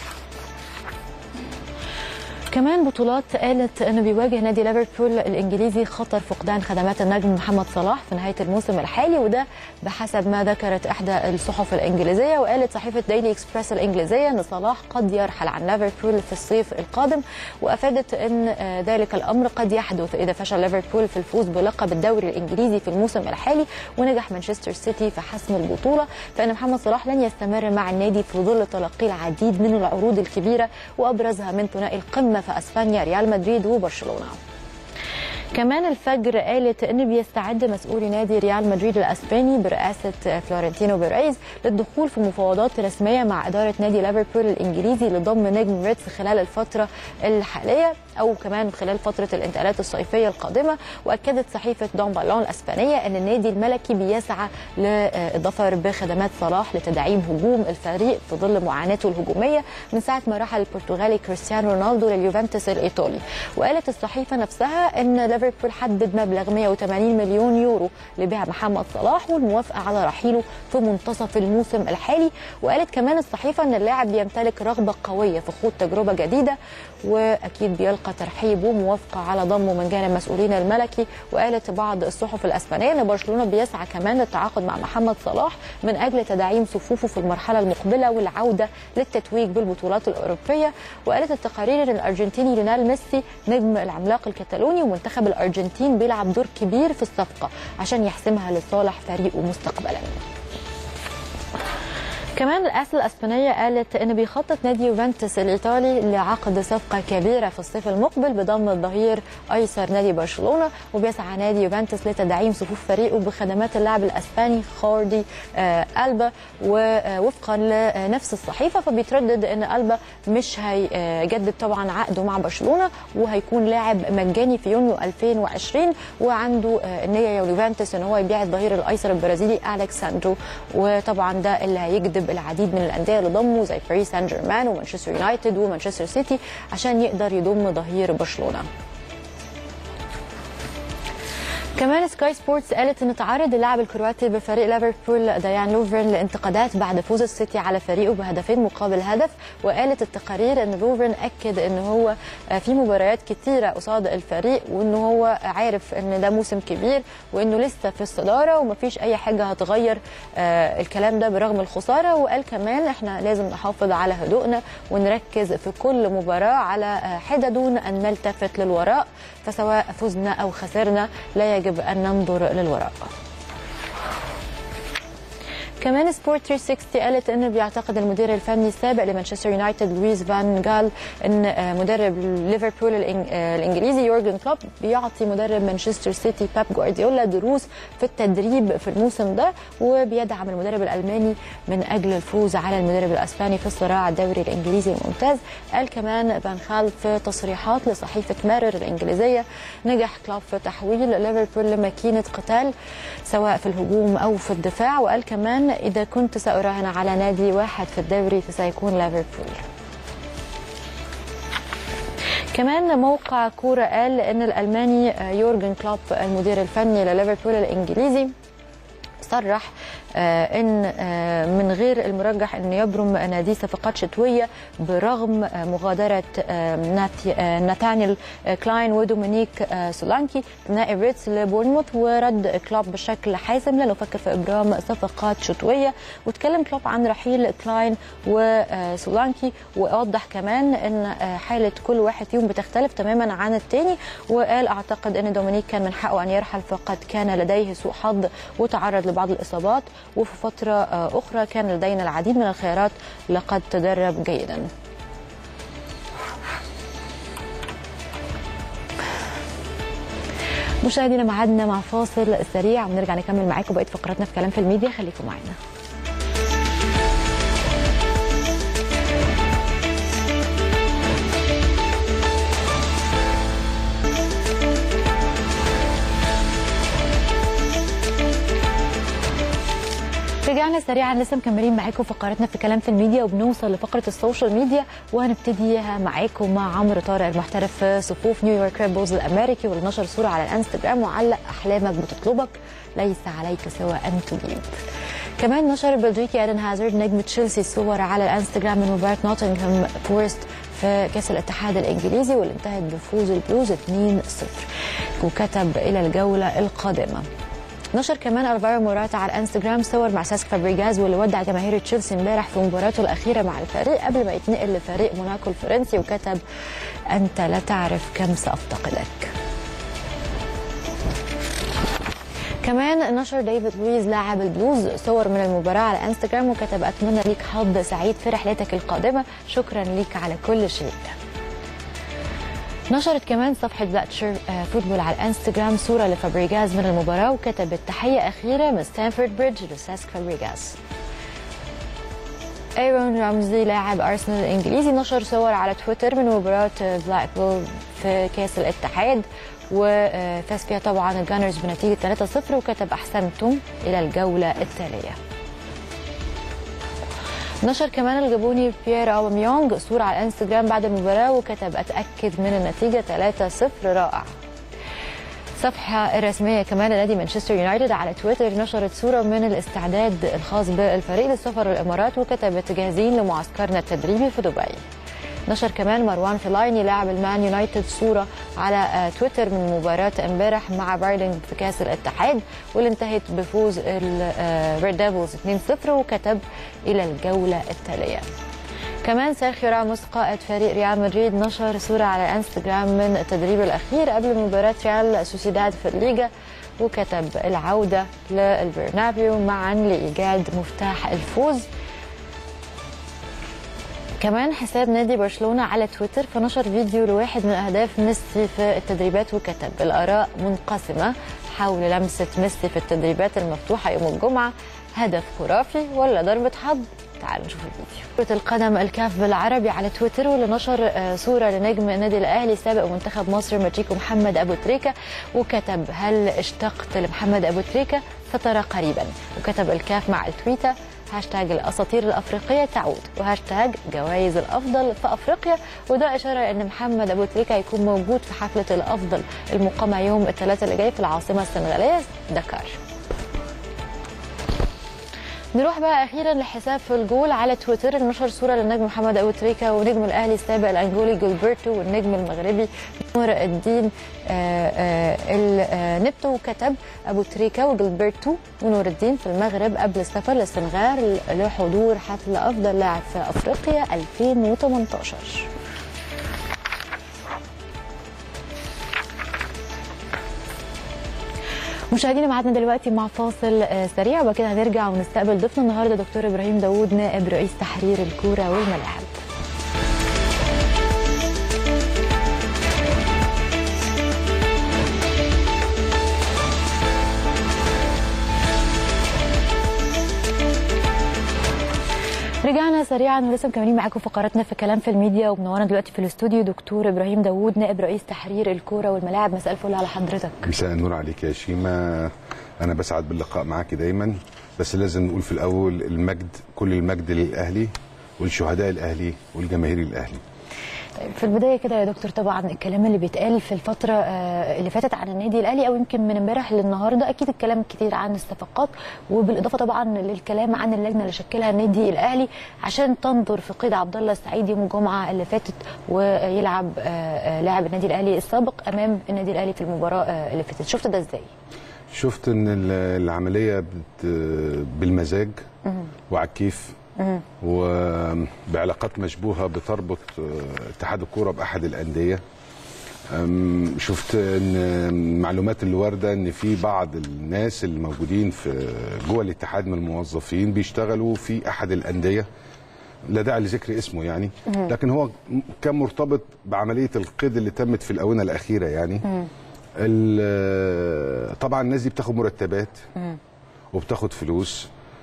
كمان بطولات قالت انه بيواجه نادي ليفربول الانجليزي خطر فقدان خدمات النجم محمد صلاح في نهايه الموسم الحالي وده بحسب ما ذكرت احدى الصحف الانجليزيه وقالت صحيفه ديلي اكسبريس الانجليزيه ان صلاح قد يرحل عن ليفربول في الصيف القادم وافادت ان ذلك الامر قد يحدث اذا فشل ليفربول في الفوز بلقب الدوري الانجليزي في الموسم الحالي ونجح مانشستر سيتي في حسم البطوله فان محمد صلاح لن يستمر مع النادي في ظل تلقي العديد من العروض الكبيره وابرزها من ثنائي القمه في اسبانيا ريال مدريد وبرشلونه كمان الفجر قالت ان بيستعد مسؤولي نادي ريال مدريد الاسباني برئاسه فلورنتينو بيريز للدخول في مفاوضات رسميه مع اداره نادي ليفربول الانجليزي لضم نجم ريدز خلال الفتره الحاليه او كمان خلال فتره الانتقالات الصيفيه القادمه واكدت صحيفه دون بالون الاسبانيه ان النادي الملكي بيسعى للظفر بخدمات صلاح لتدعيم هجوم الفريق في ظل معاناته الهجوميه من ساعه ما رحل البرتغالي كريستيانو رونالدو لليوفنتوس الايطالي وقالت الصحيفه نفسها ان ليفربول حدد مبلغ 180 مليون يورو لبيع محمد صلاح والموافقه على رحيله في منتصف الموسم الحالي وقالت كمان الصحيفه ان اللاعب بيمتلك رغبه قويه في خوض تجربه جديده واكيد بيلقى ترحيب وموافقه على ضمه من جانب مسؤولين الملكي وقالت بعض الصحف الاسبانيه ان برشلونه بيسعى كمان للتعاقد مع محمد صلاح من اجل تدعيم صفوفه في المرحله المقبله والعوده للتتويج بالبطولات الاوروبيه وقالت التقارير ان الارجنتيني ليونيل ميسي نجم العملاق الكتالوني ومنتخب الارجنتين بيلعب دور كبير في الصفقه عشان يحسمها لصالح فريقه مستقبلا كمان الأسل الأسبانية قالت إن بيخطط نادي يوفنتوس الإيطالي لعقد صفقة كبيرة في الصيف المقبل بضم الظهير أيسر نادي برشلونة وبيسعى نادي يوفنتوس لتدعيم صفوف فريقه بخدمات اللاعب الأسباني خوردي آه ألبا ووفقا لنفس الصحيفة فبيتردد إن ألبا مش هيجدد طبعا عقده مع برشلونة وهيكون لاعب مجاني في يونيو 2020 وعنده آه النية يا يوفنتوس إن هو يبيع الظهير الأيسر البرازيلي ألكساندرو وطبعا ده اللي هيجذب العديد من الانديه اللي ضموا زي باريس سان جيرمان ومانشستر يونايتد ومانشستر سيتي عشان يقدر يضم ظهير برشلونه كمان سكاي سبورتس قالت ان تعرض اللاعب الكرواتي بفريق ليفربول ديان لوفرن لانتقادات بعد فوز السيتي على فريقه بهدفين مقابل هدف وقالت التقارير ان لوفرن اكد ان هو في مباريات كتيره قصاد الفريق وان هو عارف ان ده موسم كبير وانه لسه في الصداره ومفيش اي حاجه هتغير الكلام ده برغم الخساره وقال كمان احنا لازم نحافظ على هدوءنا ونركز في كل مباراه على حده دون ان نلتفت للوراء فسواء فزنا او خسرنا لا يجب يجب أن ننظر للوراء كمان سبورت 360 قالت انه بيعتقد المدير الفني السابق لمانشستر يونايتد لويس فان جال ان مدرب ليفربول الانجليزي يورجن كلوب بيعطي مدرب مانشستر سيتي باب جوارديولا دروس في التدريب في الموسم ده وبيدعم المدرب الالماني من اجل الفوز على المدرب الاسباني في الصراع الدوري الانجليزي الممتاز قال كمان فان خال في تصريحات لصحيفه مارر الانجليزيه نجح كلوب في تحويل ليفربول لماكينه قتال سواء في الهجوم او في الدفاع وقال كمان إذا كنت سأراهن على نادي واحد في الدوري فسيكون ليفربول كمان موقع كورة قال أن الألماني يورجن كلوب المدير الفني لليفربول الإنجليزي صرح ان من غير المرجح ان يبرم نادي صفقات شتويه برغم مغادره ناتانيال كلاين ودومينيك سولانكي نائب ريتس لبورنموث ورد كلوب بشكل حاسم لا نفكر في ابرام صفقات شتويه وتكلم كلوب عن رحيل كلاين وسولانكي ووضح كمان ان حاله كل واحد فيهم بتختلف تماما عن الثاني وقال اعتقد ان دومينيك كان من حقه ان يرحل فقد كان لديه سوء حظ وتعرض لبعض الاصابات وفي فترة أخرى كان لدينا العديد من الخيارات لقد تدرب جيدا مشاهدينا معادنا مع فاصل سريع ونرجع نكمل معاكم بقيه فقراتنا في كلام في الميديا خليكم معانا رجعنا سريعا لسه مكملين معاكم فقراتنا في كلام في الميديا وبنوصل لفقره السوشيال ميديا وهنبتديها معاكم مع عمرو طارق المحترف في صفوف نيويورك ريد بولز الامريكي واللي نشر صوره على الانستجرام وعلق احلامك بتطلبك ليس عليك سوى ان تجيب. كمان نشر البلجيكي ادن هازارد نجم تشيلسي صور على الانستجرام من مباراه نوتنغهام فورست في كاس الاتحاد الانجليزي واللي انتهت بفوز البلوز 2-0 وكتب الى الجوله القادمه. نشر كمان الفارو موراتا على الانستجرام صور مع ساسك فابريجاز واللي ودع جماهير تشيلسي امبارح في مباراته الاخيره مع الفريق قبل ما يتنقل لفريق موناكو الفرنسي وكتب انت لا تعرف كم سافتقدك كمان نشر ديفيد لويز لاعب البلوز صور من المباراة على انستجرام وكتب أتمنى ليك حظ سعيد في رحلتك القادمة شكرا ليك على كل شيء نشرت كمان صفحة بلاتشر آه، فوتبول على الانستغرام صورة لفابريجاز من المباراة وكتبت تحية أخيرة من ستانفورد بريدج لساسك فابريجاز ايرون رامزي لاعب ارسنال الانجليزي نشر صور على تويتر من مباراه بلاكبول في كاس الاتحاد وفاز فيها طبعا الجانرز بنتيجه 3-0 وكتب احسنتم الى الجوله التاليه نشر كمان الجابوني بيير اوباميونج صوره على الانستجرام بعد المباراه وكتب اتاكد من النتيجه 3-0 رائع الصفحة الرسمية كمان لنادي مانشستر يونايتد على تويتر نشرت صورة من الاستعداد الخاص بالفريق للسفر للإمارات وكتبت جاهزين لمعسكرنا التدريبي في دبي نشر كمان مروان فيلايني لاعب المان يونايتد صورة على آه، تويتر من مباراة امبارح مع بايرلينج في كأس الاتحاد واللي انتهت بفوز الريد ديفلز 2-0 وكتب إلى الجولة التالية كمان سيرخيو راموس قائد فريق ريال مدريد نشر صورة على انستغرام من التدريب الأخير قبل مباراة ريال سوسيداد في الليجا وكتب العودة للبرنابيو معا لإيجاد مفتاح الفوز كمان حساب نادي برشلونة على تويتر فنشر فيديو لواحد من أهداف ميسي في التدريبات وكتب الآراء منقسمة حول لمسة ميسي في التدريبات المفتوحة يوم الجمعة هدف خرافي ولا ضربة حظ تعالوا نشوف الفيديو كرة القدم الكاف بالعربي على تويتر واللي نشر آه، صورة لنجم النادي الأهلي سابق منتخب مصر ماتشيكو محمد أبو تريكة وكتب هل اشتقت لمحمد أبو تريكة سترى قريبا وكتب الكاف مع التويتة هاشتاج الاساطير الافريقيه تعود وهاشتاج جوائز الافضل في افريقيا وده اشاره ان محمد ابو تريكه هيكون موجود في حفله الافضل المقامه يوم الثلاثاء اللي جاي في العاصمه السنغاليه دكار نروح بقى اخيرا لحساب في الجول على تويتر اللي نشر صوره للنجم محمد ابو تريكه ونجم الاهلي السابق الانجولي جilberto والنجم المغربي نور الدين آه، آه، النبتو وكتب ابو تريكه وجilberto ونور الدين في المغرب قبل السفر للسنغال لحضور حفل افضل لاعب في افريقيا 2018 مشاهدينا معادنا دلوقتي مع فاصل آه، سريع وبعد كده هنرجع ونستقبل ضيفنا النهارده دكتور ابراهيم داوود نائب رئيس تحرير الكوره والملاعب رجعنا سريعا ولسه مكملين معاكم فقراتنا في كلام في الميديا ومنورنا دلوقتي في الاستوديو دكتور ابراهيم داوود نائب رئيس تحرير الكوره والملاعب مساء الفل على حضرتك مساء النور عليك يا شيماء انا بسعد باللقاء معاكي دايما بس لازم نقول في الاول المجد كل المجد للاهلي ولشهداء الاهلي والجماهير الاهلي طيب في البدايه كده يا دكتور طبعا الكلام اللي بيتقال في الفتره آه، اللي فاتت عن النادي الاهلي او يمكن من امبارح للنهارده اكيد الكلام كتير عن الصفقات وبالاضافه طبعا للكلام عن اللجنه اللي شكلها النادي الاهلي عشان تنظر في قيد عبد الله السعيد يوم الجمعه اللي فاتت ويلعب آه، آه، لاعب النادي الاهلي السابق امام النادي الاهلي في المباراه آه، اللي فاتت شفت ده ازاي؟ شفت ان ال- العمليه بت بالمزاج وعلى الكيف وبعلاقات مشبوهه بتربط آه، اتحاد الكوره باحد الانديه أم، شفت ان المعلومات اللي وارده ان في بعض الناس اللي موجودين في جوه الاتحاد من الموظفين بيشتغلوا في احد الانديه لا داعي لذكر اسمه يعني لكن هو كان مرتبط بعمليه القيد اللي تمت في الاونه الاخيره يعني ال- طبعا الناس دي بتاخد مرتبات وبتاخد فلوس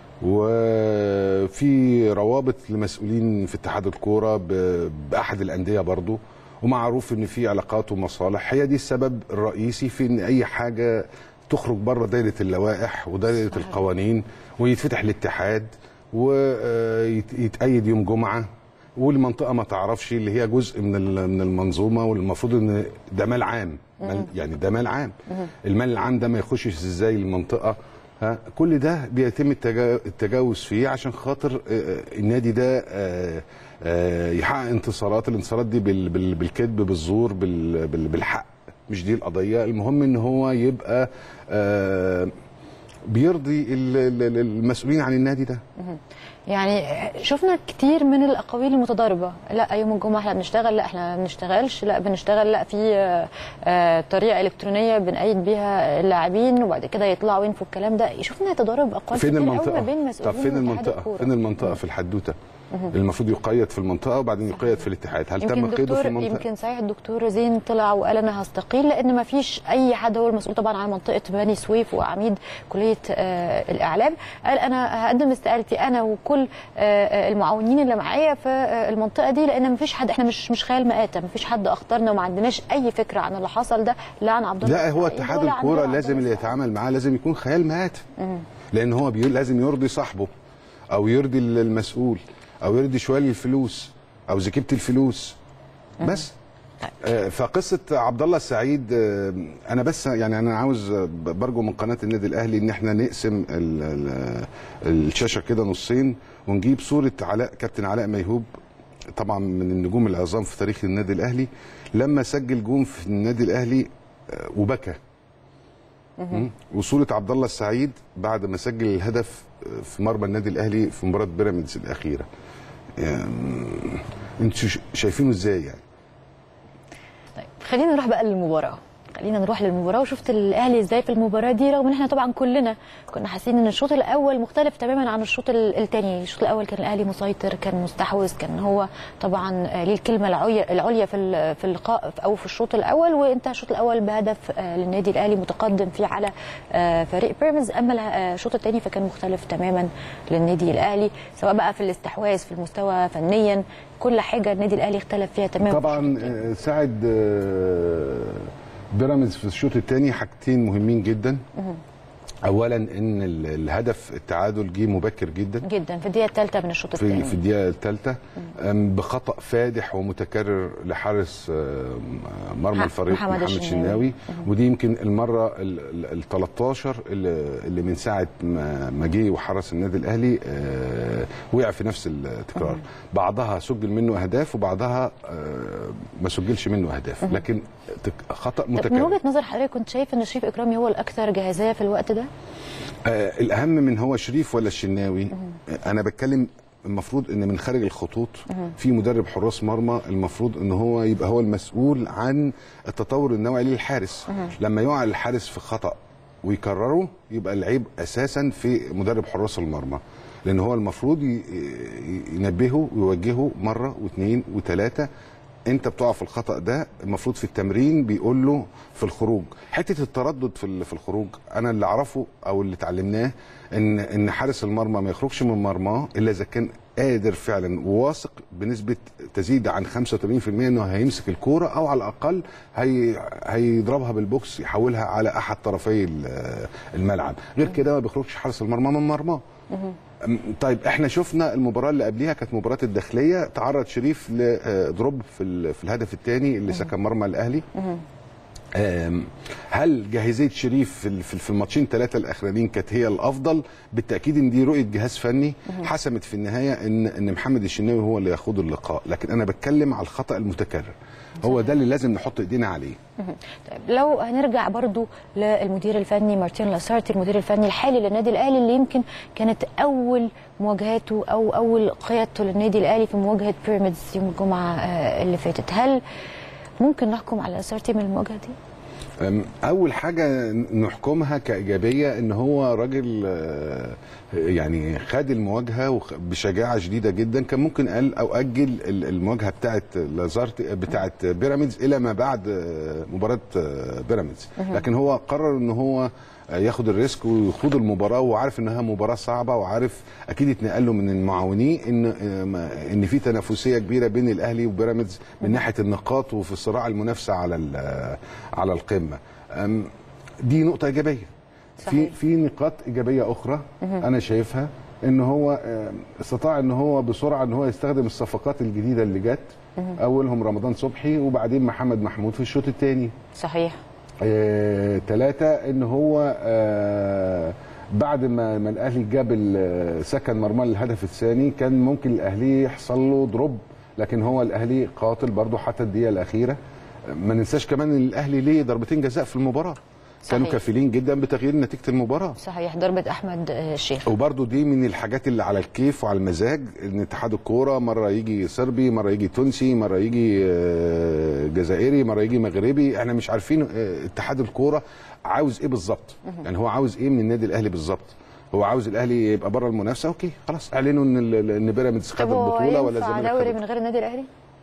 وفي روابط لمسؤولين في اتحاد الكوره ب- باحد الانديه برضو ومعروف ان في علاقات ومصالح هي دي السبب الرئيسي في ان اي حاجه تخرج بره دايره اللوائح ودايره صحيح. القوانين ويتفتح الاتحاد ويتأيد يوم جمعه والمنطقه ما تعرفش اللي هي جزء من ال- من المنظومه والمفروض ان ده مال عام مال يعني ده مال عام المال العام ده ما يخشش ازاي المنطقه ها كل ده بيتم التجا- التجاوز فيه عشان خاطر آه، النادي ده آه، آه، يحقق انتصارات الانتصارات دي بال- بال- بالكذب بالزور بال- بال- بالحق مش دي القضيه المهم ان هو يبقى آه، بيرضي ال- ال- المسؤولين عن النادي ده يعني شفنا كتير من الاقاويل المتضاربه لا يوم الجمعه احنا بنشتغل لا احنا ما بنشتغلش لا بنشتغل لا في آه، آه، طريقه الكترونيه بنأيد بيها اللاعبين وبعد كده يطلعوا ينفوا الكلام ده شفنا تضارب اقوال فين كتير قوي المنطقه ما بين طب مسؤولين فين واتحاد المنطقه الكورة. فين المنطقه في الحدوته المفروض يقيد في المنطقه وبعدين يقيد في الاتحاد هل تم يمكن قيده في دكتور المنطقه يمكن صحيح الدكتور زين طلع وقال انا هستقيل لان ما فيش اي حد هو المسؤول طبعا عن منطقه بني سويف وعميد كليه آه الاعلام قال انا هقدم استقالتي انا وكل آه المعاونين اللي معايا في آه المنطقه دي لان ما فيش حد احنا مش مش خيال مآتة ما فيش حد اختارنا وما عندناش اي فكره عن اللي حصل ده لا عن عبد الله لا هو السعيد اتحاد ولا عن الكوره عبد لازم الله اللي السعيد. يتعامل معاه لازم يكون خيال مآت لان هو بيقول لازم يرضي صاحبه او يرضي المسؤول او يرضي شويه الفلوس او زكيبه الفلوس بس آه، فقصه عبد الله السعيد آه، انا بس يعني انا عاوز آه، برجو من قناه النادي الاهلي ان احنا نقسم ال ال الشاشه كده نصين ونجيب صوره علاء كابتن علاء ميهوب طبعا من النجوم العظام في تاريخ النادي الاهلي لما سجل جون في النادي الاهلي آه، وبكى مم. وصوره عبد الله السعيد بعد ما سجل الهدف آه، في مرمى النادي الاهلي في مباراه بيراميدز الاخيره يعني انتوا ش- شايفينه ازاي يعني طيب خلينا نروح بقى للمباراه خلينا نروح للمباراه وشفت الاهلي ازاي في المباراه دي رغم ان احنا طبعا كلنا كنا حاسين ان الشوط الاول مختلف تماما عن الشوط الثاني الشوط الاول كان الاهلي مسيطر كان مستحوذ كان هو طبعا آه، ليه الكلمه العليا العليا في ال- في اللقاء او في الشوط الاول وانتهى الشوط الاول بهدف آه، للنادي الاهلي متقدم فيه على آه، فريق بيراميدز اما ال- آه، الشوط الثاني فكان مختلف تماما للنادي الاهلي سواء بقى في الاستحواذ في المستوى فنيا كل حاجه النادي الاهلي اختلف فيها تماما في الشوط طبعا التاني. آه، ساعد آه، بيراميدز في الشوط الثاني حاجتين مهمين جدا اولا ان ال- الهدف التعادل جه مبكر جدا جدا في الدقيقه الثالثه من الشوط في الثاني في الدقيقه الثالثه بخطا فادح ومتكرر لحارس آه، مرمى مح- الفريق محمد محمد, الشناوي. الشناوي ودي يمكن المره ال 13 اللي اللي من ساعه ما ما جه وحرس النادي الاهلي آه، وقع في نفس التكرار بعضها سجل منه اهداف وبعضها آه، ما سجلش منه اهداف لكن تك- خطا طب من متكرر وجهه نظر حضرتك كنت شايف ان شريف اكرامي هو الاكثر جاهزيه في الوقت ده؟ آه الاهم من هو شريف ولا الشناوي آه انا بتكلم المفروض ان من خارج الخطوط في مدرب حراس مرمى المفروض ان هو يبقى هو المسؤول عن التطور النوعي للحارس لما يقع الحارس في خطا ويكرره يبقى العيب اساسا في مدرب حراس المرمى لان هو المفروض ي- ي- ينبهه ويوجهه مره واثنين وثلاثه انت بتقع في الخطا ده المفروض في التمرين بيقول له في الخروج حته التردد في ال- في الخروج انا اللي اعرفه او اللي اتعلمناه ان ان حارس المرمى ما يخرجش من مرماه الا اذا كان قادر فعلا وواثق بنسبه تزيد عن 85% انه هيمسك الكوره او على الاقل هي هيضربها بالبوكس يحولها على احد طرفي ال- الملعب غير كده ما بيخرجش حارس المرمى من مرماه أم، طيب احنا شفنا المباراه اللي قبليها كانت مباراه الداخليه تعرض شريف لدروب في ال- في الهدف الثاني اللي سكن مرمى الاهلي أم، هل جاهزيه شريف في ال- في في الماتشين ثلاثه الاخرانيين كانت هي الافضل بالتاكيد ان دي رؤيه جهاز فني حسمت في النهايه ان ان محمد الشناوي هو اللي يخوض اللقاء لكن انا بتكلم على الخطا المتكرر هو ده اللي لازم نحط ايدينا عليه طيب لو هنرجع برضو للمدير الفني مارتين لاسارتي المدير الفني الحالي للنادي الاهلي اللي يمكن كانت اول مواجهاته او اول قيادته للنادي الاهلي في مواجهه بيراميدز يوم الجمعه آه، اللي فاتت هل ممكن نحكم على لاسارتي من المواجهه دي؟ أم، اول حاجه نحكمها كايجابيه ان هو راجل آه، يعني خد المواجهه وخ- بشجاعه شديده جدا كان ممكن قال او اجل ال- المواجهه بتاعه لازارت بتاعه بيراميدز الى ما بعد آه، مباراه آه، بيراميدز لكن هو قرر ان هو آه، ياخد الريسك ويخوض المباراه وعارف انها مباراه صعبه وعارف اكيد اتنقل له من المعاونيه ان آه، ما- ان في تنافسيه كبيره بين الاهلي وبيراميدز من ناحيه النقاط وفي صراع المنافسه على ال- على القمه أم، دي نقطه ايجابيه في صحيح. في نقاط ايجابيه اخرى انا شايفها ان هو آه، استطاع ان هو بسرعه ان هو يستخدم الصفقات الجديده اللي جت اولهم رمضان صبحي وبعدين محمد محمود في الشوط الثاني صحيح ثلاثة ان هو آه بعد ما ما الاهلي جاب ال- سكن مرمى الهدف الثاني كان ممكن الاهلي يحصل له دروب لكن هو الاهلي قاتل برضه حتى الدقيقه الاخيره ما ننساش كمان ان الاهلي ليه ضربتين جزاء في المباراه كانوا صحيح. كافلين جدا بتغيير نتيجه المباراه صحيح ضربه احمد آه، الشيخ وبرضه دي من الحاجات اللي على الكيف وعلى المزاج ان اتحاد الكوره مره يجي صربي مره يجي تونسي مره يجي آه، جزائري مره يجي مغربي احنا مش عارفين آه، اتحاد الكوره عاوز ايه بالظبط يعني هو عاوز ايه من النادي الاهلي بالظبط هو عاوز الاهلي يبقى بره المنافسه اوكي خلاص اعلنوا ان ال- ان بيراميدز خد طب هو البطوله ولا ينفع الزمالك دوري خد من غير النادي الاهلي؟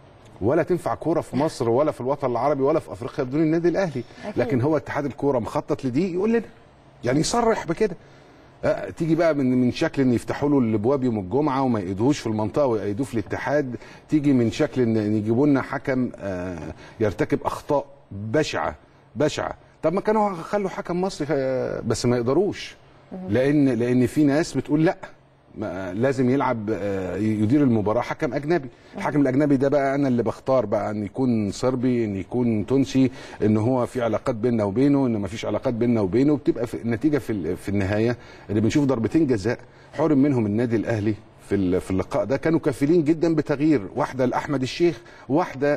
ولا تنفع كوره في مصر ولا في الوطن العربي ولا في افريقيا بدون النادي الاهلي أكيد. لكن هو اتحاد الكوره مخطط لدي يقول لنا يعني يصرح بكده آه، تيجي بقى من من شكل ان يفتحوا له الابواب يوم الجمعه وما يقيدوهوش في المنطقه ويقيدوه في الاتحاد تيجي من شكل ان إن يجيبوا لنا حكم آه، يرتكب اخطاء بشعه بشعه طب ما كانوا خلوا حكم مصري آه، بس ما يقدروش لان لان في ناس بتقول لا ما لازم يلعب آه، يدير المباراه حكم اجنبي الحكم الاجنبي ده بقى انا اللي بختار بقى ان يكون صربي ان يكون تونسي ان هو في علاقات بيننا وبينه ان ما فيش علاقات بيننا وبينه وبتبقى في النتيجه في ال- في النهايه اللي بنشوف ضربتين جزاء حرم منهم النادي الاهلي في ال- في اللقاء ده كانوا كافلين جدا بتغيير واحده لاحمد الشيخ واحده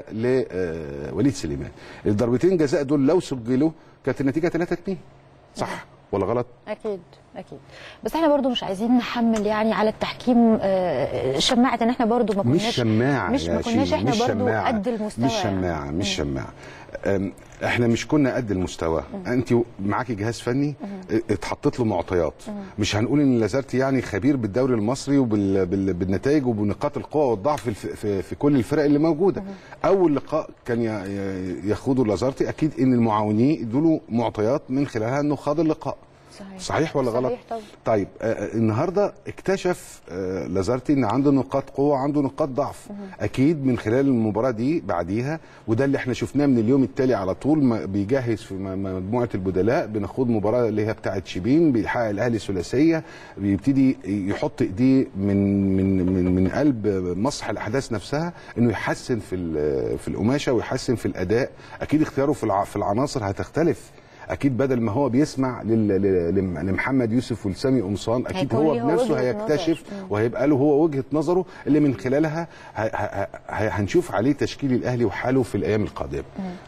لوليد سليمان الضربتين جزاء دول لو سجلوا كانت النتيجه 3 2 صح ولا غلط اكيد اكيد بس احنا برضو مش عايزين نحمل يعني على التحكيم آه، شماعه ان احنا برضو ما كناش مش شماعه مش يا ما كناش شيماء، احنا مش برضو شماعة. قد المستوى مش شماعه مش شماعه أم، احنا مش كنا قد المستوى انت معاكي جهاز فني اتحطت له معطيات مش هنقول ان لازارتي يعني خبير بالدوري المصري وبالنتائج وبنقاط القوه والضعف في, الف- في, في كل الفرق اللي موجوده اول لقاء كان ي- ي- يخوضه لازارتي اكيد ان المعاونين ادوا له معطيات من خلالها انه خاض اللقاء صحيح صحيح ولا غلط؟ صحيح طبعا طيب آه، آه، النهارده اكتشف آه، لازارتي ان عنده نقاط قوه عنده نقاط ضعف اكيد من خلال المباراه دي بعديها وده اللي احنا شفناه من اليوم التالي على طول ما بيجهز في م- مجموعه البدلاء بنخوض مباراه اللي هي بتاعه شبين بيحقق الاهلي ثلاثيه بيبتدي يحط ايديه من من من من قلب مسرح الاحداث نفسها انه يحسن في ال- في القماشه ويحسن في الاداء اكيد اختياره في الع- في العناصر هتختلف اكيد بدل ما هو بيسمع لل- لل- لم- لمحمد يوسف ولسامي قمصان اكيد هيكون هو ليه هو بنفسه وجهة هيكتشف نظر. مم. وهيبقى له هو وجهه نظره اللي من خلالها ه- ه- ه- هنشوف عليه تشكيل الاهلي وحاله في الايام القادمه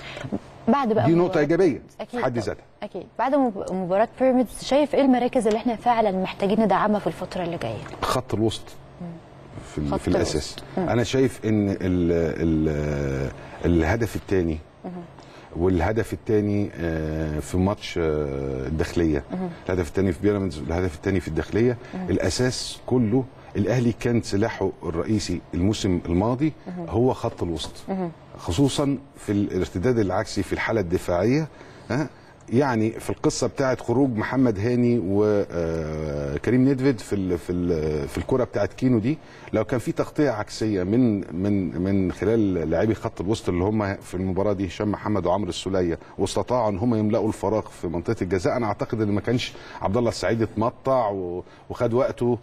بعد بقى دي نقطه مباراة ايجابيه اكيد في حد طبعاً. ذاتها اكيد بعد مب- مباراه بيراميدز شايف ايه المراكز اللي احنا فعلا محتاجين ندعمها في الفتره اللي جايه خط الوسط في, ال- خط في الاساس انا شايف ان ال ال الهدف الثاني والهدف الثاني في ماتش آه، الداخليه الهدف الثاني في بيراميدز والهدف الثاني في الداخليه الاساس كله الاهلي كان سلاحه الرئيسي الموسم الماضي هو خط الوسط خصوصا في الارتداد العكسي في الحاله الدفاعيه ها يعني في القصه بتاعت خروج محمد هاني وكريم ندفد في ال في ال في الكره بتاعت كينو دي لو كان في تغطيه عكسيه من من من خلال لاعبي خط الوسط اللي هم في المباراه دي هشام محمد وعمرو السوليه واستطاعوا ان هم يملأوا الفراغ في منطقه الجزاء انا اعتقد ان ما كانش عبد الله السعيد اتمطع و- وخد وقته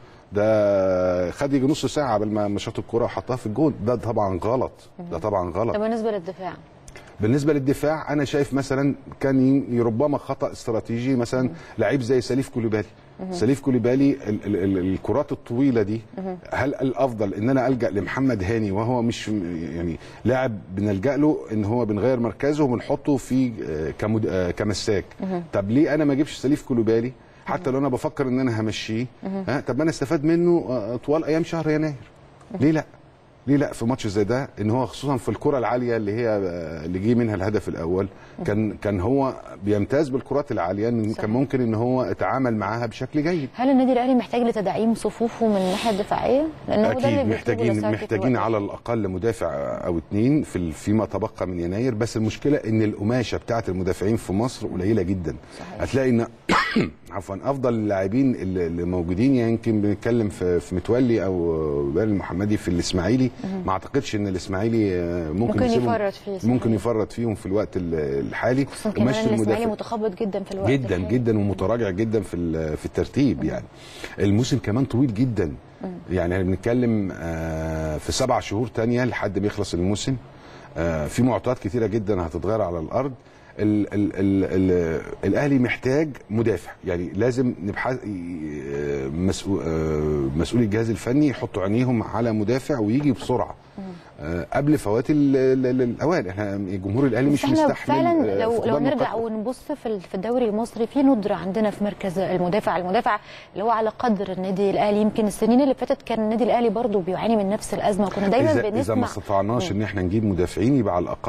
ده خد يجي نص ساعه قبل ما ما شاط الكوره وحطها في الجول ده طبعا غلط ده طبعا غلط طب بالنسبه للدفاع بالنسبه للدفاع انا شايف مثلا كان ي- ربما خطا استراتيجي مثلا لعيب زي سليف كوليبالي سليف كوليبالي ال ال ال الكرات الطويله دي هل الافضل ان انا الجا لمحمد هاني وهو مش يعني لاعب بنلجا له ان هو بنغير مركزه وبنحطه في آه، كمد... آه، كمساك طب ليه انا ما اجيبش سليف كوليبالي حتى لو انا بفكر ان انا همشيه ها طب ما انا استفاد منه آه، طوال ايام شهر يناير ليه لا ليه لا في ماتش زي ده ان هو خصوصا في الكره العاليه اللي هي آه، اللي جه منها الهدف الاول كان كان هو بيمتاز بالكرات العاليه إن صحيح. كان ممكن ان هو يتعامل معاها بشكل جيد هل النادي الاهلي محتاج لتدعيم صفوفه من الناحيه الدفاعيه؟ لان هو ده اللي اكيد بيطلبه محتاجين لاسارتي محتاجين دلوقتي. على الاقل مدافع او اتنين في ال- فيما تبقى من يناير بس المشكله ان القماشه بتاعه المدافعين في مصر قليله جدا صحيح. هتلاقي ان عفوا افضل اللاعبين اللي اللي موجودين يمكن بنتكلم في في متولي او بال المحمدي في الاسماعيلي ما اعتقدش ان الاسماعيلي آه، ممكن ممكن يسيبهم- يفرط فيه صحيح. ممكن يفرط فيهم في الوقت ال- الحالي خصوصا كمان قماشة ان الاسماعيلي المدافع- متخبط جدا في الوقت جدا الحالي. جدا ومتراجع جدا في ال- في الترتيب يعني الموسم كمان طويل جدا يعني بنتكلم آه، في سبع شهور تانية لحد ما يخلص الموسم آه، في معطيات كتيره جدا هتتغير على الارض ال ال ال ال الاهلي محتاج مدافع يعني لازم نبحث آه، مسؤول آه، مسؤول الجهاز الفني يحطوا عينيهم على مدافع ويجي بسرعه آه، قبل فوات ال- ال- ال- الاوان احنا جمهور الاهلي بس مش احنا مستحمل فعلا آه، لو لو فقدان نرجع نقاط. ونبص في ال- في الدوري المصري في ندره عندنا في مركز المدافع المدافع اللي هو على قدر النادي الاهلي يمكن السنين اللي فاتت كان النادي الاهلي برضه بيعاني من نفس الازمه وكنا دايما إذا, إذا ما بنسمع استطعناش ان احنا نجيب مدافعين يبقى على الاقل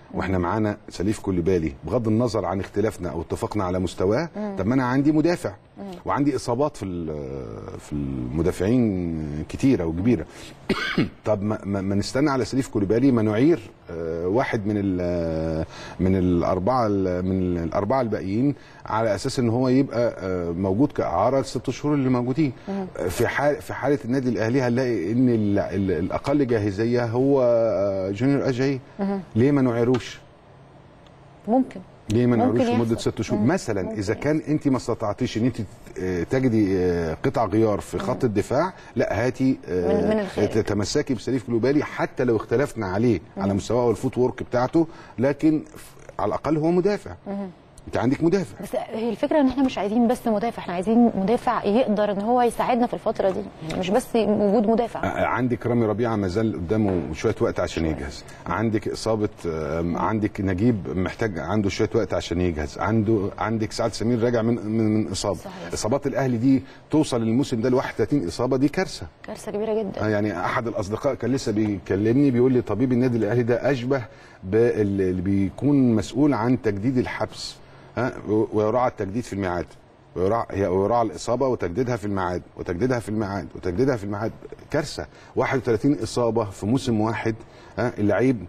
واحنا معانا سليف كوليبالي بغض النظر عن اختلافنا او اتفاقنا على مستواه طب ما انا عندي مدافع وعندي اصابات في ال- في المدافعين كتيره وكبيره طب ما, ما ما نستنى على سليف كوليبالي ما نعير آه، واحد من ال- من الاربعه ال- من الاربعه الباقيين على اساس ان هو يبقى آه، موجود كاعاره الست شهور اللي موجودين آه، في حال في حاله النادي الاهلي هنلاقي ان ال- ال- الاقل جاهزيه هو آه، جونيور اجاي ليه ما نعيروش؟ ممكن ليه ما ممكن نعرفش لمده يحصل. ست شهور مم. مثلا ممكن اذا كان انت ما استطعتيش ان انت آه، تجدي آه، قطع غيار في خط الدفاع لا هاتي آه، من- من الخارج. تتمسكي بسليف كلوبالي حتى لو اختلفنا عليه على مستواه والفوت وورك بتاعته لكن ف- على الاقل هو مدافع انت عندك مدافع بس هي الفكره ان احنا مش عايزين بس مدافع احنا عايزين مدافع يقدر ان هو يساعدنا في الفتره دي يعني مش بس وجود مدافع آه، عندك رامي ربيعه ما زال قدامه شويه وقت عشان يجهز عندك اصابه آم، عندك نجيب محتاج عنده شويه وقت عشان يجهز عنده عندك سعد سمير راجع من من, من اصابه صحيح. اصابات الاهلي دي توصل الموسم ده ل 31 اصابه دي كارثه كارثه كبيره جدا آه، يعني احد الاصدقاء كان لسه بيكلمني بيقول لي طبيب النادي الاهلي ده اشبه باللي بيكون مسؤول عن تجديد الحبس ها ويراعى التجديد في الميعاد ويراعى هي ويراعى الاصابه وتجديدها في الميعاد وتجديدها في الميعاد وتجديدها في الميعاد كارثه 31 اصابه في موسم واحد ها اللعيب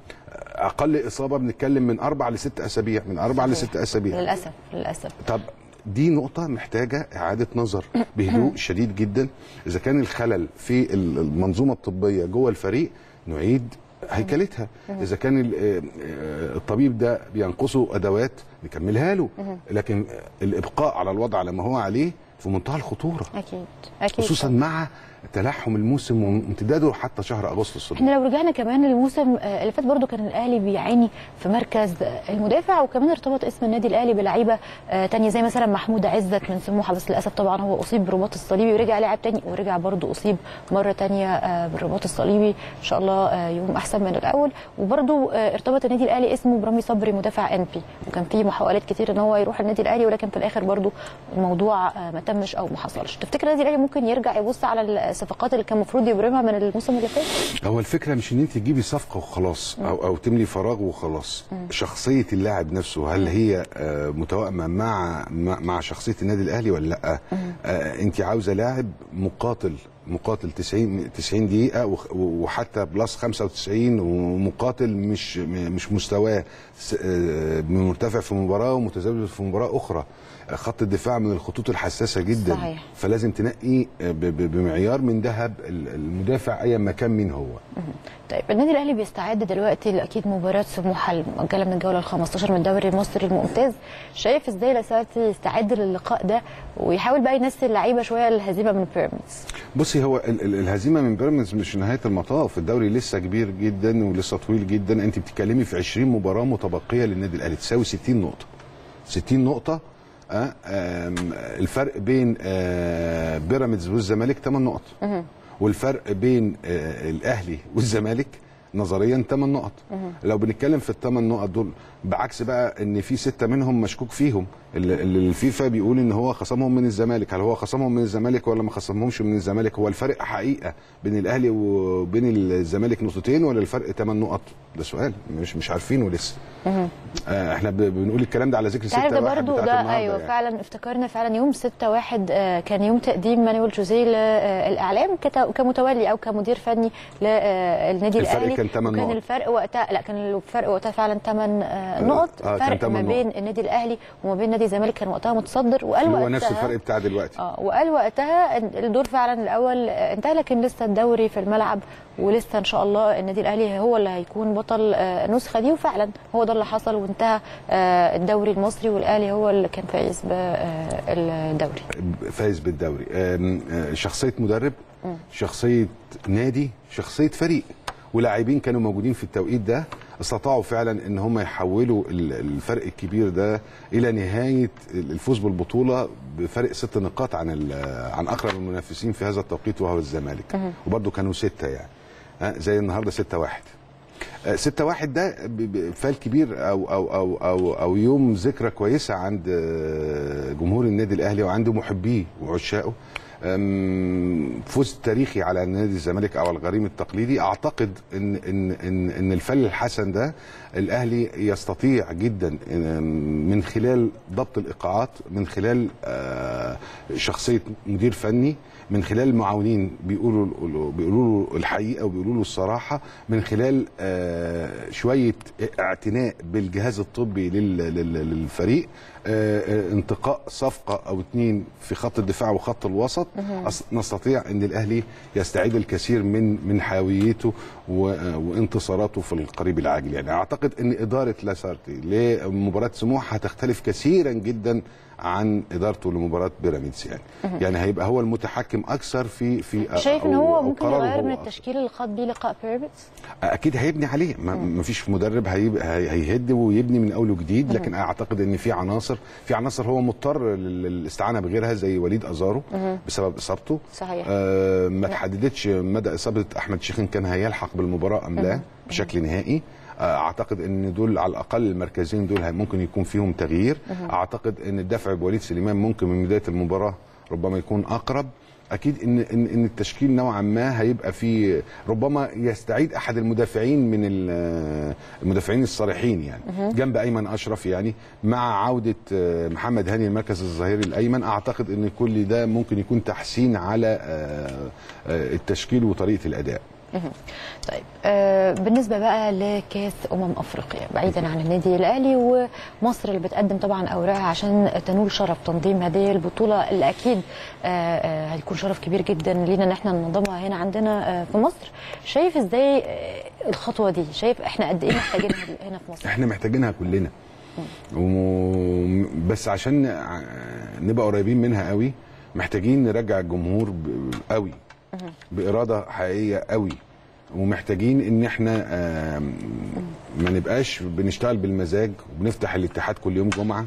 اقل اصابه بنتكلم من اربع لست اسابيع من اربع صحيح. لست اسابيع للاسف للاسف طب دي نقطة محتاجة إعادة نظر بهدوء شديد جدا إذا كان الخلل في المنظومة الطبية جوه الفريق نعيد هيكلتها إذا كان ال- آه، آه، الطبيب ده بينقصه أدوات نكملها له لكن الإبقاء على الوضع على ما هو عليه في منتهى الخطورة اكيد اكيد خصوصا مع تلاحم الموسم وامتداده حتى شهر أغسطس احنا لو رجعنا كمان للموسم آه، اللي فات برضو كان الاهلي بيعاني في مركز آه، المدافع وكمان ارتبط اسم النادي الاهلي بلعيبه آه، تانية زي مثلا محمود عزت من سموحه بس للاسف طبعا هو اصيب بالرباط الصليبي ورجع لعب تاني ورجع برضو اصيب مره تانية آه، بالرباط الصليبي ان شاء الله آه، يوم احسن من الاول وبرضو آه، ارتبط النادي الاهلي اسمه برامي صبري مدافع ان بي وكان في محاولات كتير ان هو يروح النادي الاهلي ولكن في الاخر برضو الموضوع آه، ما تمش او ما حصلش تفتكر النادي الاهلي ممكن يرجع يبص على الصفقات اللي كان المفروض يبرمها من الموسم اللي فات هو الفكره مش ان انت تجيبي صفقه وخلاص او او تملي فراغ وخلاص شخصيه اللاعب نفسه هل هي آه، متوائمه مع مع مع شخصيه النادي الاهلي ولا لا آه، انت عاوزه لاعب مقاتل مقاتل 90 90 دقيقه وخ- وحتى بلس 95 ومقاتل مش م- مش مستواه س- آه، مرتفع في مباراه ومتذبذب في مباراه اخرى آه، خط الدفاع من الخطوط الحساسه جدا صحيح. فلازم تنقي آه، ب- ب- بمعيار من ذهب ال- المدافع ايا ما كان مين هو طيب النادي الاهلي بيستعد دلوقتي لاكيد مباراه سموحه المؤجله من الجوله ال 15 من الدوري المصري الممتاز شايف ازاي لاسارتي يستعد للقاء ده ويحاول بقى ينسي اللعيبه شويه الهزيمه من بيراميدز بصي هو ال- ال- الهزيمه من بيراميدز مش نهايه المطاف الدوري لسه كبير جدا ولسه طويل جدا انت بتتكلمي في 20 مباراه متبقيه للنادي الاهلي تساوي 60 نقطه 60 نقطه آه آم، الفرق بين آه بيراميدز والزمالك 8 نقط والفرق بين آه الاهلي والزمالك نظريا 8 نقط لو بنتكلم في الثمان نقط دول بعكس بقى ان في سته منهم مشكوك فيهم اللي اللي الفيفا بيقول ان هو خصمهم من الزمالك هل هو خصمهم من الزمالك ولا ما خصمهمش من الزمالك هو الفرق حقيقه بين الاهلي وبين الزمالك نقطتين ولا الفرق 8 نقط ده سؤال مش مش عارفينه لسه آه احنا ب- بنقول الكلام ده على ذكر 6 تعرف ده 1 برضو بتاعت ده النهاردة ايوه يعني. فعلا افتكرنا فعلا يوم 6 1 آه، كان يوم تقديم مانويل جوزيه للاعلام كت- كمتولي او كمدير فني للنادي الفرق الاهلي كان 8 وكان نقط. الفرق وقتها لا كان الفرق وقتها فعلا 8 نقط آه، كان فرق ما 8 بين نقط. النادي الاهلي وما بين نادي الزمالك كان وقتها متصدر وقال اللي هو وقتها نفس الفرق بتاع دلوقتي اه وقال وقتها إن الدور فعلا الاول انتهى لكن لسه الدوري في الملعب ولسه ان شاء الله النادي الاهلي هو اللي هيكون بطل آه، النسخه دي وفعلا هو ده اللي حصل وانتهى آه، الدوري المصري والاهلي هو اللي كان فايز بالدوري فايز بالدوري آم، آه، شخصيه مدرب شخصيه نادي شخصيه فريق ولاعبين كانوا موجودين في التوقيت ده استطاعوا فعلا ان هم يحولوا ال- الفرق الكبير ده الى نهايه الفوز بالبطوله بفرق ست نقاط عن ال- عن اقرب المنافسين في هذا التوقيت وهو الزمالك وبرده كانوا سته يعني ها، زي النهارده 6 1 6 1 ده ب- ب- فال كبير او او او او او يوم ذكرى كويسه عند آه، جمهور النادي الاهلي وعند محبيه وعشاقه أم، فوز تاريخي على نادي الزمالك او الغريم التقليدي اعتقد ان ان ان ان الفل الحسن ده الاهلي يستطيع جدا أم، من خلال ضبط الايقاعات من خلال آه، شخصيه مدير فني من خلال المعاونين بيقولوا بيقولوا له الحقيقه وبيقولوا له الصراحه من خلال آه، شويه اعتناء بالجهاز الطبي لل- لل- للفريق آه، آه، انتقاء صفقه او اتنين في خط الدفاع وخط الوسط أص- نستطيع ان الاهلي يستعيد الكثير من من حيويته و- آه، وانتصاراته في القريب العاجل يعني اعتقد ان اداره لاسارتي لمباراه سموح هتختلف كثيرا جدا عن ادارته لمباراه بيراميدز يعني يعني هيبقى هو المتحكم اكثر في في شايف ان أو- هو أو ممكن قراره يغير هو من أكثر. التشكيل اللي خاض بيه لقاء بيراميدز اكيد هيبني عليه ما ما فيش مدرب هيب- هي- هيهد ويبني من اول وجديد لكن اعتقد ان في عناصر في عناصر هو مضطر لل- للاستعانه بغيرها زي وليد ازارو بسبب اصابته صحيح. آه ما تحددتش مدى اصابه احمد شيخ إن كان هيلحق بالمباراه ام لا بشكل نهائي آه، اعتقد ان دول على الاقل المركزين دول هي- ممكن يكون فيهم تغيير اعتقد ان الدفع بوليد سليمان ممكن من بدايه المباراه ربما يكون اقرب اكيد ان ان ان التشكيل نوعا ما هيبقى فيه ربما يستعيد احد المدافعين من ال- المدافعين الصريحين يعني جنب ايمن اشرف يعني مع عوده آه، محمد هاني المركز الظهيري الايمن اعتقد ان كل ده ممكن يكون تحسين على آه، آه، التشكيل وطريقه الاداء طيب آه بالنسبه بقى لكاس امم افريقيا بعيدا عن النادي الاهلي ومصر اللي بتقدم طبعا اوراقها عشان تنول شرف تنظيم هذه البطوله اللي اكيد آه آه هيكون شرف كبير جدا لينا ان احنا ننظمها هنا عندنا آه في مصر شايف ازاي آه الخطوه دي شايف احنا قد ايه محتاجينها هنا في مصر احنا محتاجينها كلنا و... بس عشان ع- نبقى قريبين منها قوي محتاجين نرجع الجمهور ب... قوي باراده حقيقيه قوي ومحتاجين ان احنا آم، ما نبقاش بنشتغل بالمزاج وبنفتح الاتحاد كل يوم جمعه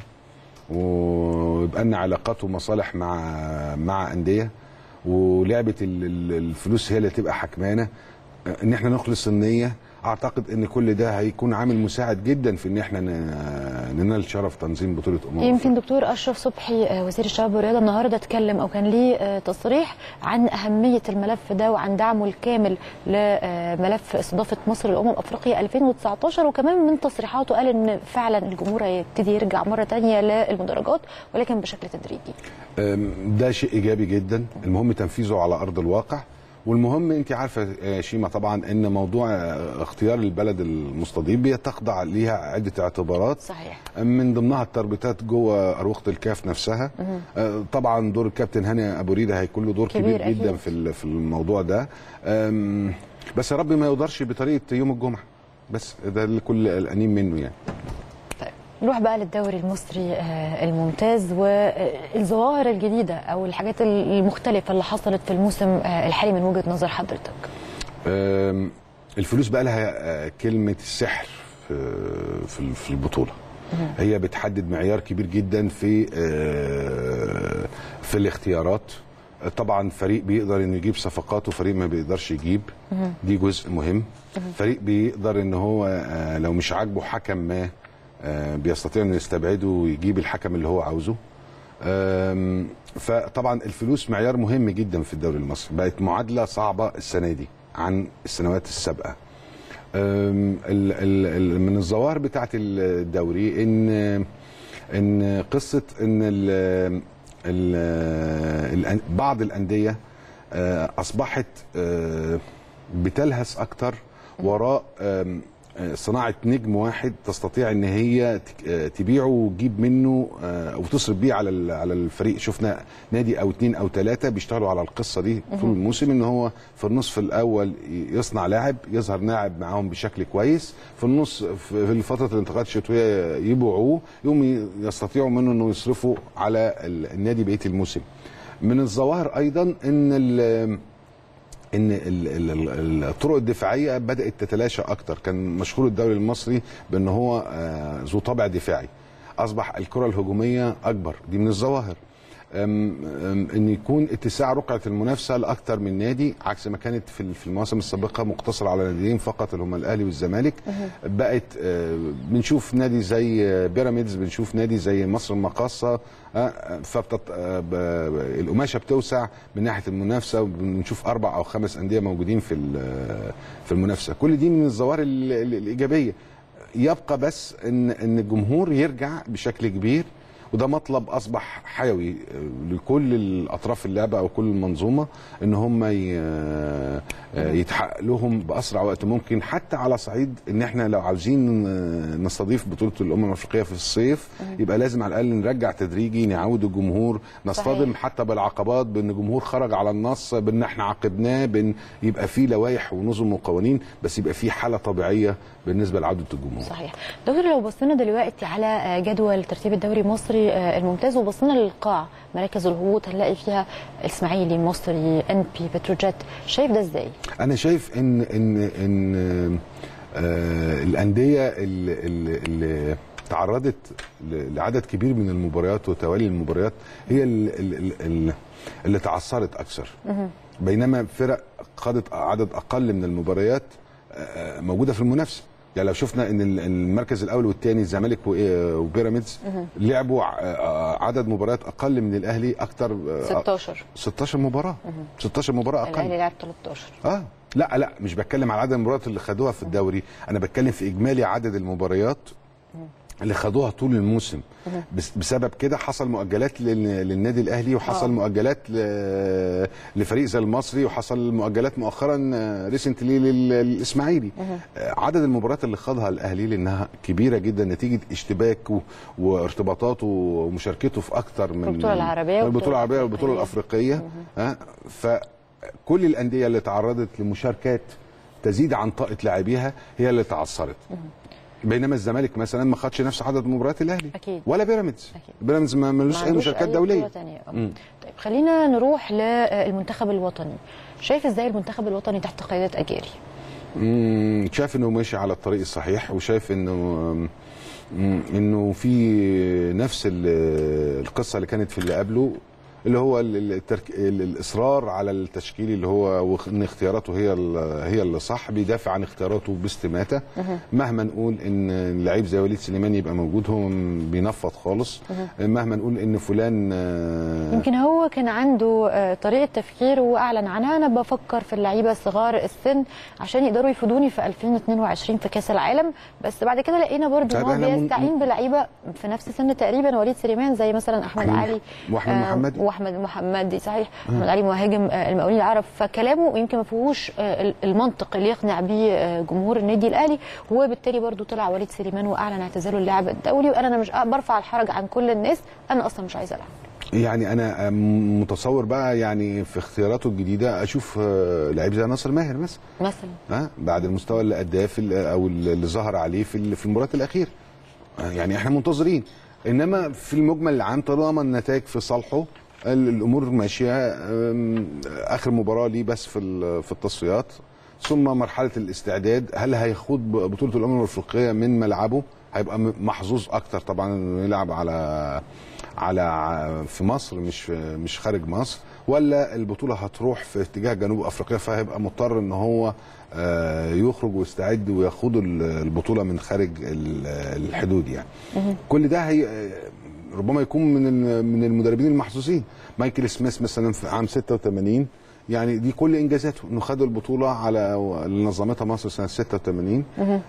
ويبقى لنا علاقات ومصالح مع مع انديه ولعبه ال- ال- الفلوس هي اللي تبقى حكمانه ان احنا نخلص النيه اعتقد ان كل ده هيكون عامل مساعد جدا في ان احنا ن- ننال شرف تنظيم بطوله امم يمكن دكتور اشرف صبحي آه، وزير الشباب والرياضه النهارده اتكلم او كان ليه آه، تصريح عن اهميه الملف ده وعن دعمه الكامل لملف استضافه مصر لامم افريقيا 2019 وكمان من تصريحاته قال ان فعلا الجمهور هيبتدي يرجع مره تانية للمدرجات ولكن بشكل تدريجي أم، ده شيء ايجابي جدا المهم تنفيذه على ارض الواقع والمهم انت عارفه يا شيماء طبعا ان موضوع آه، اختيار البلد المستضيف بتخضع ليها عده اعتبارات صحيح من ضمنها التربيطات جوه اروقه الكاف نفسها آه، طبعا دور الكابتن هاني ابو ريده هيكون له دور كبير كبير, جدا أكيد. في ال- في الموضوع ده أم، بس يا رب ما يقدرش بطريقه يوم الجمعه بس ده اللي كل قلقانين منه يعني طيب نروح بقى للدوري المصري آه، الممتاز والظواهر الجديده او الحاجات المختلفه اللي حصلت في الموسم آه، الحالي من وجهه نظر حضرتك أم، الفلوس بقى لها آه، كلمه السحر في في في البطوله هي بتحدد معيار كبير جدا في آه، في الاختيارات طبعا فريق بيقدر انه يجيب صفقات وفريق ما بيقدرش يجيب دي جزء مهم فريق بيقدر ان هو آه، لو مش عاجبه حكم ما آه، بيستطيع انه يستبعده ويجيب الحكم اللي هو عاوزه أم، فطبعا الفلوس معيار مهم جدا في الدوري المصري بقت معادله صعبه السنه دي عن السنوات السابقه أم، ال- ال- ال- من الظواهر بتاعت الدوري ان ان قصه ان ال ال ال بعض الانديه آه، اصبحت آه، بتلهث اكتر وراء آم، آه، صناعه نجم واحد تستطيع ان هي تك- آه، تبيعه وتجيب منه آه، وتصرف بيه على ال- على الفريق شفنا نادي او اتنين او ثلاثه بيشتغلوا على القصه دي طول الموسم ان هو في النصف الاول يصنع لاعب يظهر لاعب معاهم بشكل كويس في النص في فتره الانتقالات الشتويه يبيعوه يقوم يستطيعوا منه انه يصرفوا على ال- النادي بقيه الموسم من الظواهر ايضا ان ال- ان ال- ال- ال- الطرق الدفاعيه بدات تتلاشى اكتر كان مشهور الدوري المصري بان هو آه، ذو طابع دفاعي اصبح الكره الهجوميه اكبر دي من الظواهر أم أم ان يكون اتساع رقعه المنافسه لاكثر من نادي عكس ما كانت في ال- في المواسم السابقه مقتصره على ناديين فقط اللي هم الاهلي والزمالك بقت آه، بنشوف نادي زي آه، بيراميدز بنشوف نادي زي مصر المقاصه آه، فبتط... آه، ب... ب- القماشه بتوسع من ناحيه المنافسه وبنشوف اربع او خمس انديه موجودين في ال- في المنافسه كل دي من الظواهر ال- ال- الايجابيه يبقى بس ان ان الجمهور يرجع بشكل كبير وده مطلب اصبح حيوي آه، لكل الاطراف اللعبه او كل المنظومه ان هم ي- آه، يتحقق لهم باسرع وقت ممكن حتى على صعيد ان احنا لو عاوزين آه، نستضيف بطوله الامم الافريقيه في الصيف يبقى لازم على الاقل نرجع تدريجي نعود الجمهور نصطدم صحيح. حتى بالعقبات بان الجمهور خرج على النص بان احنا عاقبناه بان يبقى في لوائح ونظم وقوانين بس يبقى في حاله طبيعيه بالنسبه لعوده الجمهور صحيح دكتور لو بصينا دلوقتي على آه، جدول ترتيب الدوري المصري آه، الممتاز وبصينا للقاع مراكز الهبوط هنلاقي فيها الاسماعيلي مصري ان بي بتروجيت شايف ده ازاي انا شايف ان ان ان آه الانديه اللي, اللي, اللي تعرضت ل- لعدد كبير من المباريات وتوالي المباريات هي ال- ال- ال- ال- اللي تعثرت اكثر بينما فرق خدت عدد اقل من المباريات آه، موجوده في المنافسه يعني لو شفنا ان ال- المركز الاول والثاني الزمالك و- وبيراميدز لعبوا ع- آه، عدد مباريات اقل من الاهلي اكثر 16 16 مباراه 16 مباراه اقل الاهلي لعب 13 اه لا لا مش بتكلم على عدد المباريات اللي خدوها في الدوري انا بتكلم في اجمالي عدد المباريات اللي خدوها طول الموسم بس بسبب كده حصل مؤجلات لل- للنادي الاهلي وحصل آه. مؤجلات ل- لفريق زي المصري وحصل مؤجلات مؤخرا ريسنتلي للاسماعيلي آه، عدد المباريات اللي خاضها الاهلي لانها كبيره جدا نتيجه اشتباك و- وارتباطاته ومشاركته في اكتر من البطولة العربية البطوله العربيه والبطولة والبطوله الافريقيه ها فكل الانديه اللي تعرضت لمشاركات تزيد عن طاقه لاعبيها هي اللي تعثرت بينما الزمالك مثلا ما خدش نفس عدد مباريات الاهلي أكيد. ولا بيراميدز أكيد. بيراميدز ما ملوش ما اي عندوش مشاركات أي دوليه بطولة تانية. آه. طيب خلينا نروح للمنتخب الوطني شايف ازاي المنتخب الوطني تحت قيادة اجاري مم، شايف انه ماشي على الطريق الصحيح وشايف انه مم، انه في نفس ال- القصه اللي كانت في اللي قبله اللي هو ال- الترك... ال- الاصرار على التشكيل اللي هو وخ- ان اختياراته هي ال- هي اللي صح بيدافع عن اختياراته باستماته مهما نقول ان لعيب زي وليد سليمان يبقى موجود هو م- بينفض خالص مهما نقول ان فلان آه، يمكن هو كان عنده آه، طريقه تفكير واعلن عنها انا بفكر في اللعيبه صغار السن عشان يقدروا يفيدوني في 2022 في كاس العالم بس بعد كده لقينا برضه ان طيب هو إحنا من- بيستعين بلعيبه في نفس سن تقريبا وليد سليمان زي مثلا احمد أحمد- علي وأحمد آه، محمدي. واحمد محمدي صحيح احمد علي مهاجم آه، المقاولين العرب فكلامه يمكن ما فيهوش آه، المنطق اللي يقنع بيه آه، جمهور النادي الاهلي وبالتالي برضه طلع وليد سليمان واعلن اعتزاله اللاعب الدولي وانا انا مش برفع الحرج عن كل الناس انا اصلا مش عايزه العب يعني انا آم، متصور بقى يعني في اختياراته الجديده اشوف آه، لعيب زي ناصر ماهر مثلا مثلا ها بعد المستوى اللي اداه في ال- او اللي ظهر عليه في ال- في المباريات الاخيره آه، يعني احنا منتظرين انما في المجمل العام طالما النتائج في صالحه ال- الامور ماشيه آم، اخر مباراه ليه بس في ال- في التصفيات ثم مرحله الاستعداد هل هيخوض ب- بطوله الامم الافريقيه من ملعبه هيبقى م- محظوظ اكتر طبعا انه يلعب على على ع- في مصر مش مش خارج مصر ولا البطوله هتروح في اتجاه جنوب افريقيا فهيبقى مضطر ان هو آه، يخرج ويستعد ويخوض ال- البطوله من خارج ال- الحدود يعني كل ده هي آه، ربما يكون من ال- من المدربين المحظوظين مايكل سميث مثلا في عام 86 يعني دي كل انجازاته انه خد البطوله على اللي نظمتها مصر سنه 86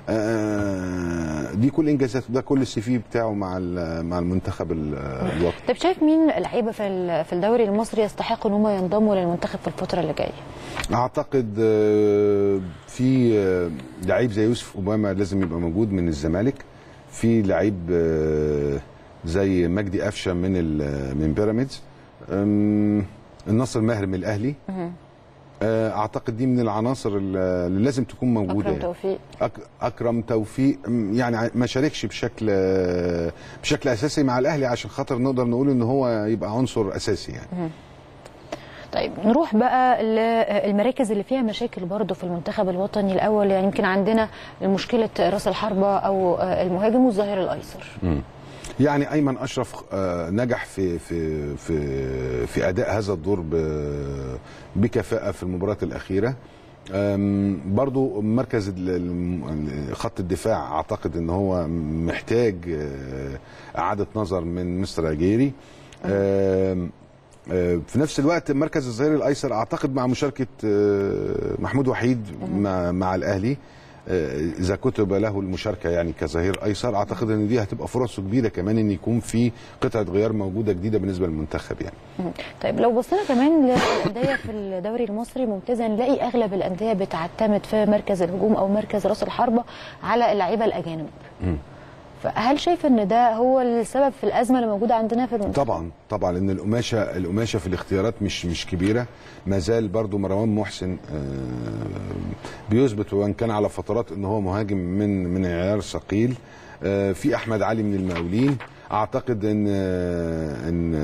آه، دي كل انجازاته ده كل السي في بتاعه مع ال- مع المنتخب ال- الوطني طب شايف مين لعيبه في ال- في الدوري المصري يستحقوا ان هم ينضموا للمنتخب في الفتره اللي جايه؟ اعتقد آه، في آه، لعيب زي يوسف اوباما لازم يبقى موجود من الزمالك في لعيب آه، زي مجدي قفشه من ال- من بيراميدز أم، النصر ماهر من الاهلي آه، اعتقد دي من العناصر اللي لازم تكون موجوده اكرم يعني. توفيق أك- اكرم توفيق أم، يعني ما شاركش بشكل آه، بشكل اساسي مع الاهلي عشان خاطر نقدر نقول ان هو يبقى عنصر اساسي يعني طيب نروح بقى للمراكز اللي فيها مشاكل برضه في المنتخب الوطني الاول يعني يمكن عندنا مشكله راس الحربه او المهاجم والظهير الايسر يعني ايمن اشرف آه، نجح في في في في اداء هذا الدور ب- بكفاءه في المباراه الاخيره أم، برضو مركز ال- ال- خط الدفاع اعتقد ان هو محتاج آه، اعاده نظر من مستر اجيري أم، آه، في نفس الوقت مركز الظهير الايسر اعتقد مع مشاركه آه، محمود وحيد مع, مع الاهلي آه، اذا كتب له المشاركه يعني كظهير ايسر اعتقد ان دي هتبقى فرص كبيره كمان ان يكون في قطعه غيار موجوده جديده بالنسبه للمنتخب يعني مم. طيب لو بصينا كمان للانديه في الدوري المصري ممتازه نلاقي اغلب الانديه بتعتمد في مركز الهجوم او مركز راس الحربه على اللعيبه الاجانب فهل شايف ان ده هو السبب في الازمه اللي موجوده عندنا في المنتخب طبعا طبعا لان القماشه القماشه في الاختيارات مش مش كبيره ما زال برضو مروان محسن آه، بيثبت وان كان على فترات ان هو مهاجم من من عيار ثقيل آه، في احمد علي من المقاولين اعتقد ان آه، ان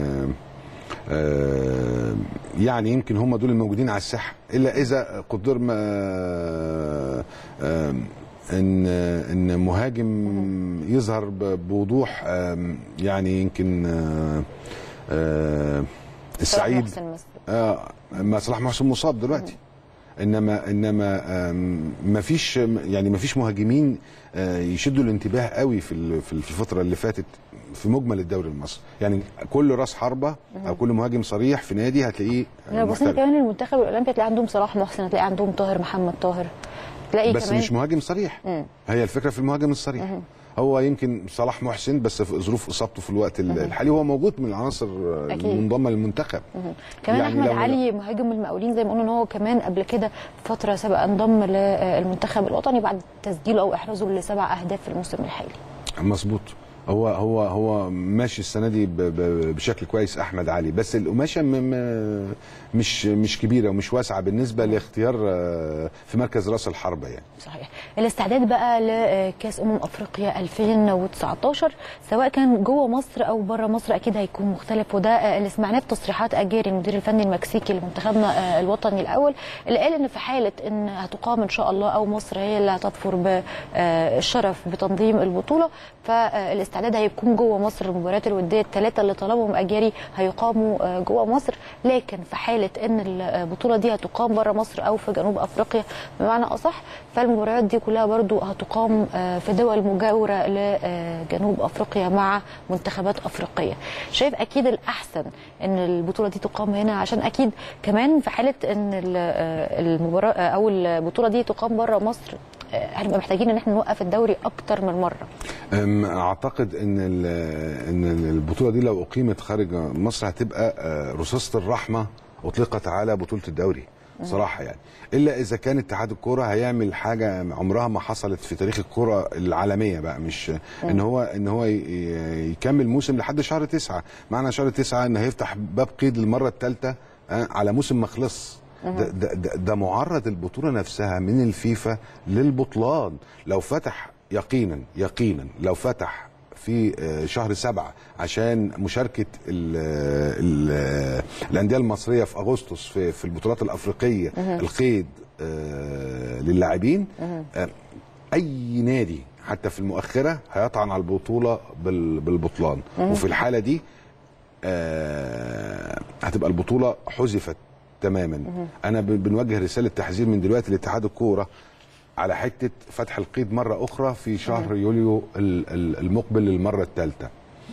آه، يعني يمكن هم دول الموجودين على الساحه الا اذا قدر ما آه، ان ان مهاجم يظهر ب- بوضوح آم، يعني يمكن آه، آه، السعيد محسن مثلا. آه ما صلاح محسن مصاب دلوقتي انما انما آم، ما فيش يعني ما فيش مهاجمين آه، يشدوا الانتباه قوي في ال- في الفتره اللي فاتت في مجمل الدوري المصري يعني كل راس حربه او كل مهاجم صريح في نادي هتلاقيه لو بصينا محترف. كمان المنتخب الاولمبي هتلاقي عندهم صلاح محسن هتلاقي عندهم طاهر محمد طاهر تلاقي بس كمان مش مهاجم صريح مم. هي الفكره في المهاجم الصريح هو يمكن صلاح محسن بس في ظروف اصابته في الوقت الحالي هو موجود من العناصر أكيد. المنضمه للمنتخب كمان يعني احمد لو- علي مهاجم المقاولين زي ما قلنا ان هو كمان قبل كده فتره سابقه انضم للمنتخب الوطني بعد تسجيله او احرازه لسبع اهداف في الموسم الحالي مظبوط هو هو هو ماشي السنه دي ب- ب- بشكل كويس احمد علي بس القماشه م- م- مش مش كبيره ومش واسعه بالنسبه لاختيار آه، في مركز راس الحربه يعني صحيح الاستعداد بقى لكاس امم افريقيا 2019 سواء كان جوه مصر او بره مصر اكيد هيكون مختلف وده آه، اللي سمعناه في تصريحات اجيري المدير الفني المكسيكي لمنتخبنا آه، الوطني الاول اللي قال ان في حاله ان هتقام ان شاء الله او مصر هي اللي هتظفر بالشرف بتنظيم البطوله فالاستعداد هيكون جوه مصر المباريات الوديه الثلاثه اللي طلبهم اجيري هيقاموا آه، جوه مصر لكن في حاله ان البطوله دي هتقام بره مصر او في جنوب افريقيا بمعنى اصح فالمباريات دي كلها برضو هتقام آه، في دول مجاوره لجنوب افريقيا مع منتخبات افريقيه شايف اكيد الاحسن ان البطوله دي تقام هنا عشان اكيد كمان في حاله ان ال- آه، المباراه آه، او البطوله دي تقام بره مصر آه، هنبقى محتاجين ان احنا نوقف الدوري اكتر من مره أم، اعتقد ان ال- ان البطوله دي لو اقيمت خارج مصر هتبقى آه، رصاصه الرحمه اطلقت على بطوله الدوري صراحه يعني الا اذا كان اتحاد الكوره هيعمل حاجه عمرها ما حصلت في تاريخ الكوره العالميه بقى مش ان هو ان هو ي- ي- يكمل موسم لحد شهر تسعة معنى شهر تسعة ان هيفتح باب قيد المره الثالثه على موسم ما خلص ده, ده, ده, ده معرض البطوله نفسها من الفيفا للبطلان لو فتح يقينا يقينا لو فتح في آه، شهر سبعة عشان مشاركة ال ال الأندية المصرية في أغسطس في, في البطولات الأفريقية القيد آه، للاعبين آه، أي نادي حتى في المؤخرة هيطعن على البطولة بال- بالبطلان وفي الحالة دي آه، هتبقى البطولة حذفت تماما أنا ب- بنوجه رسالة تحذير من دلوقتي لاتحاد الكورة على حته فتح القيد مره اخرى في شهر يوليو ال- ال- المقبل للمره الثالثه.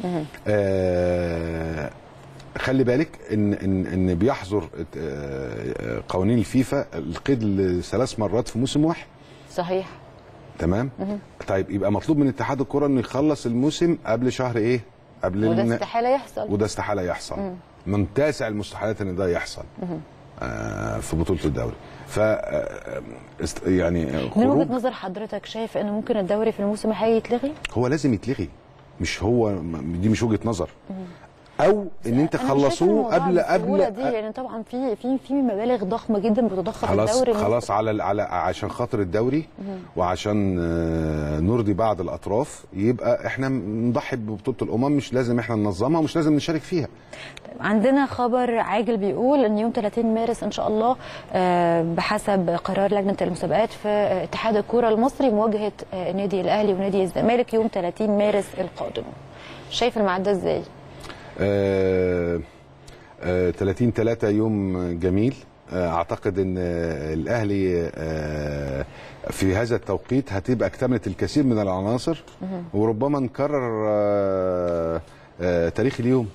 آه خلي بالك ان ان ان بيحظر آه، قوانين الفيفا القيد لثلاث مرات في موسم واحد صحيح تمام؟ طيب يبقى مطلوب من اتحاد الكره انه يخلص الموسم قبل شهر ايه؟ قبل وده الن- استحاله يحصل وده استحاله يحصل من تاسع المستحيلات ان ده يحصل آه في بطوله الدوري ف آه، است- يعني من خروج وجهه نظر حضرتك شايف ان ممكن الدوري في الموسم الحالي يتلغي؟ هو لازم يتلغي مش هو م- دي مش وجهه نظر او ان انت أنا مش شايفة خلصوه الموضوع قبل بالسهولة قبل دي يعني طبعا في في في مبالغ ضخمه جدا بتضخ في خلاص الدوري خلاص على ال- على عشان خاطر الدوري وعشان آه، نرضي بعض الاطراف يبقى احنا نضحي ببطوله الامم مش لازم احنا ننظمها ومش لازم نشارك فيها عندنا خبر عاجل بيقول ان يوم 30 مارس ان شاء الله آه، بحسب قرار لجنه المسابقات في آه، اتحاد الكوره المصري مواجهه آه، نادي الاهلي ونادي الزمالك يوم 30 مارس القادم شايف الميعاد ده ازاي آه، آه، 30 3 يوم جميل آه، اعتقد ان آه، الاهلي آه، في هذا التوقيت هتبقى اكتملت الكثير من العناصر وربما نكرر آه، آه، تاريخ اليوم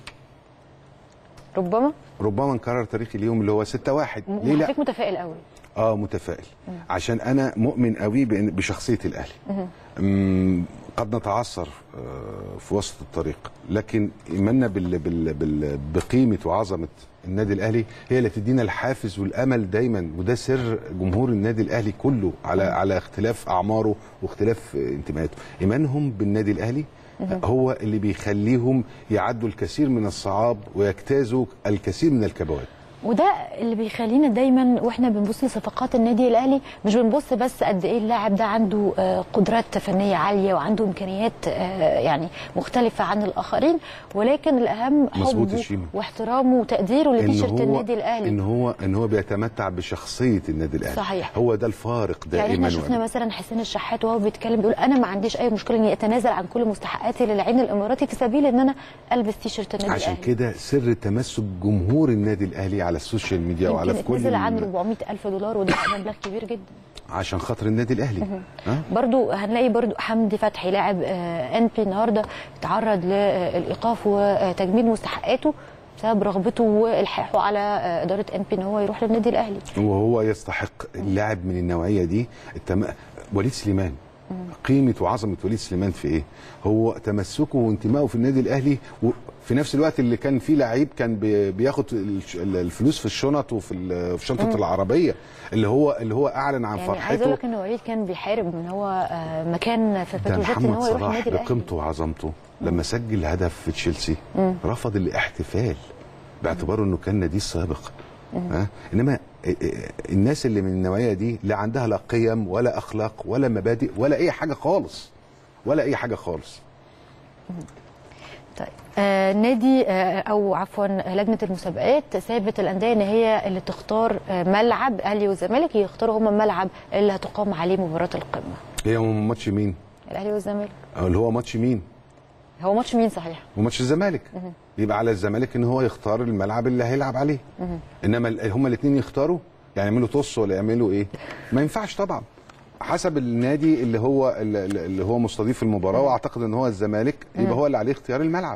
ربما ربما نكرر تاريخ اليوم اللي هو 6 1 ليه لا حضرتك متفائل قوي اه متفائل عشان انا مؤمن قوي بإن- بشخصيه الاهلي أمم، قد نتعثر آه، في وسط الطريق لكن ايماننا بال بال بال بقيمه وعظمه النادي الاهلي هي اللي تدينا الحافز والامل دايما وده سر جمهور النادي الاهلي كله على على اختلاف اعماره واختلاف آه، انتماءاته ايمانهم بالنادي الاهلي هو اللي بيخليهم يعدوا الكثير من الصعاب ويجتازوا الكثير من الكبوات وده اللي بيخلينا دايما واحنا بنبص لصفقات النادي الاهلي مش بنبص بس قد ايه اللاعب ده عنده آه، قدرات فنيه عاليه وعنده امكانيات آه، يعني مختلفه عن الاخرين ولكن الاهم مظبوط حبه يا شيماء. واحترامه وتقديره لتيشيرت هو النادي الاهلي ان هو ان هو بيتمتع بشخصيه النادي الاهلي صحيح. هو ده الفارق يعني دائما احنا شفنا وأبداً. مثلا حسين الشحات وهو بيتكلم بيقول انا ما عنديش اي مشكله اني اتنازل عن كل مستحقاتي للعين الاماراتي في سبيل ان انا البس تيشيرت النادي عشان الاهلي كده سر تمسك جمهور النادي الاهلي على السوشيال ميديا وعلى في يمكن كل نزل عن ال- 400 الف دولار وده مبلغ كبير جدا عشان خاطر النادي الاهلي ها برضو هنلاقي برضو حمدي فتحي لاعب ان بي النهارده تعرض للايقاف وتجميد مستحقاته بسبب رغبته والحاحه على آه، اداره ان بي ان هو يروح للنادي الاهلي وهو يستحق اللاعب من النوعيه دي التم... وليد سليمان قيمه وعظمه وليد سليمان في ايه؟ هو تمسكه وانتمائه في النادي الاهلي وفي نفس الوقت اللي كان فيه لعيب كان بي- بياخد الش- الفلوس في الشنط وفي ال- في شنطه العربيه اللي هو اللي هو اعلن عن يعني عايز فرحته اقول لك ان وليد كان بيحارب ان هو آه، مكان في ده بتروجيت ان محمد هو يروح صلاح النادي الاهلي بقيمته وعظمته لما سجل هدف في تشيلسي رفض الاحتفال باعتباره انه كان نادي السابق ها انما الناس اللي من النوعيه دي لا عندها لا قيم ولا اخلاق ولا مبادئ ولا اي حاجه خالص ولا اي حاجه خالص طيب آه نادي آه او عفوا لجنه المسابقات سابت الانديه ان هي اللي تختار آه ملعب اهلي والزمالك يختاروا هم الملعب اللي هتقام عليه مباراه القمه هي ماتش مين؟ الاهلي والزمالك أو اللي هو ماتش مين؟ هو ماتش مين صحيح وماتش الزمالك يبقى على الزمالك ان هو يختار الملعب اللي هيلعب عليه انما ال- هما الاثنين يختاروا يعني يعملوا طص ولا يعملوا ايه ما ينفعش طبعا حسب النادي اللي هو اللي اللي هو مستضيف المباراه واعتقد ان هو الزمالك يبقى هو اللي عليه اختيار الملعب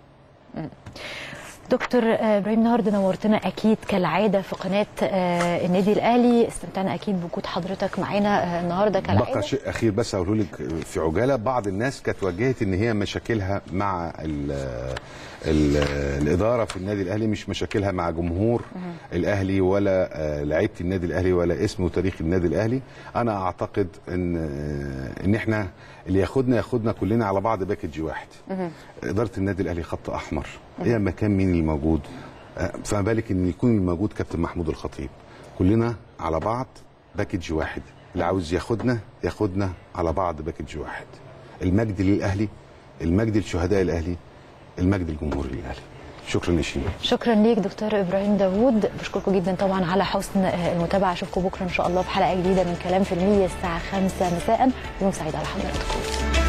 دكتور آه، ابراهيم النهارده نورتنا اكيد كالعاده في قناه آه، النادي الاهلي استمتعنا اكيد بوجود حضرتك معانا آه، النهارده كالعاده بقى شيء اخير بس اقوله لك في عجاله بعض الناس كانت وجهت ان هي مشاكلها مع ال ال الاداره في النادي الاهلي مش مشاكلها مع جمهور الاهلي ولا آه، لعيبه النادي الاهلي ولا اسم وتاريخ النادي الاهلي انا اعتقد ان آه، ان احنا اللي ياخدنا ياخدنا كلنا على بعض باكج واحد اداره النادي الاهلي خط احمر هي مكان مين اللي موجود آه، فما بالك ان يكون الموجود كابتن محمود الخطيب كلنا على بعض باكج واحد اللي عاوز ياخدنا ياخدنا على بعض باكج واحد المجد للاهلي المجد لشهداء الاهلي المجد لجمهور الاهلي شكرا يا شيماء شكرا ليك دكتور ابراهيم داوود بشكركم جدا طبعا على حسن آه، المتابعه اشوفكم بكره ان شاء الله في حلقه جديده من كلام في المية الساعه 5 مساء يوم سعيد على حضراتكم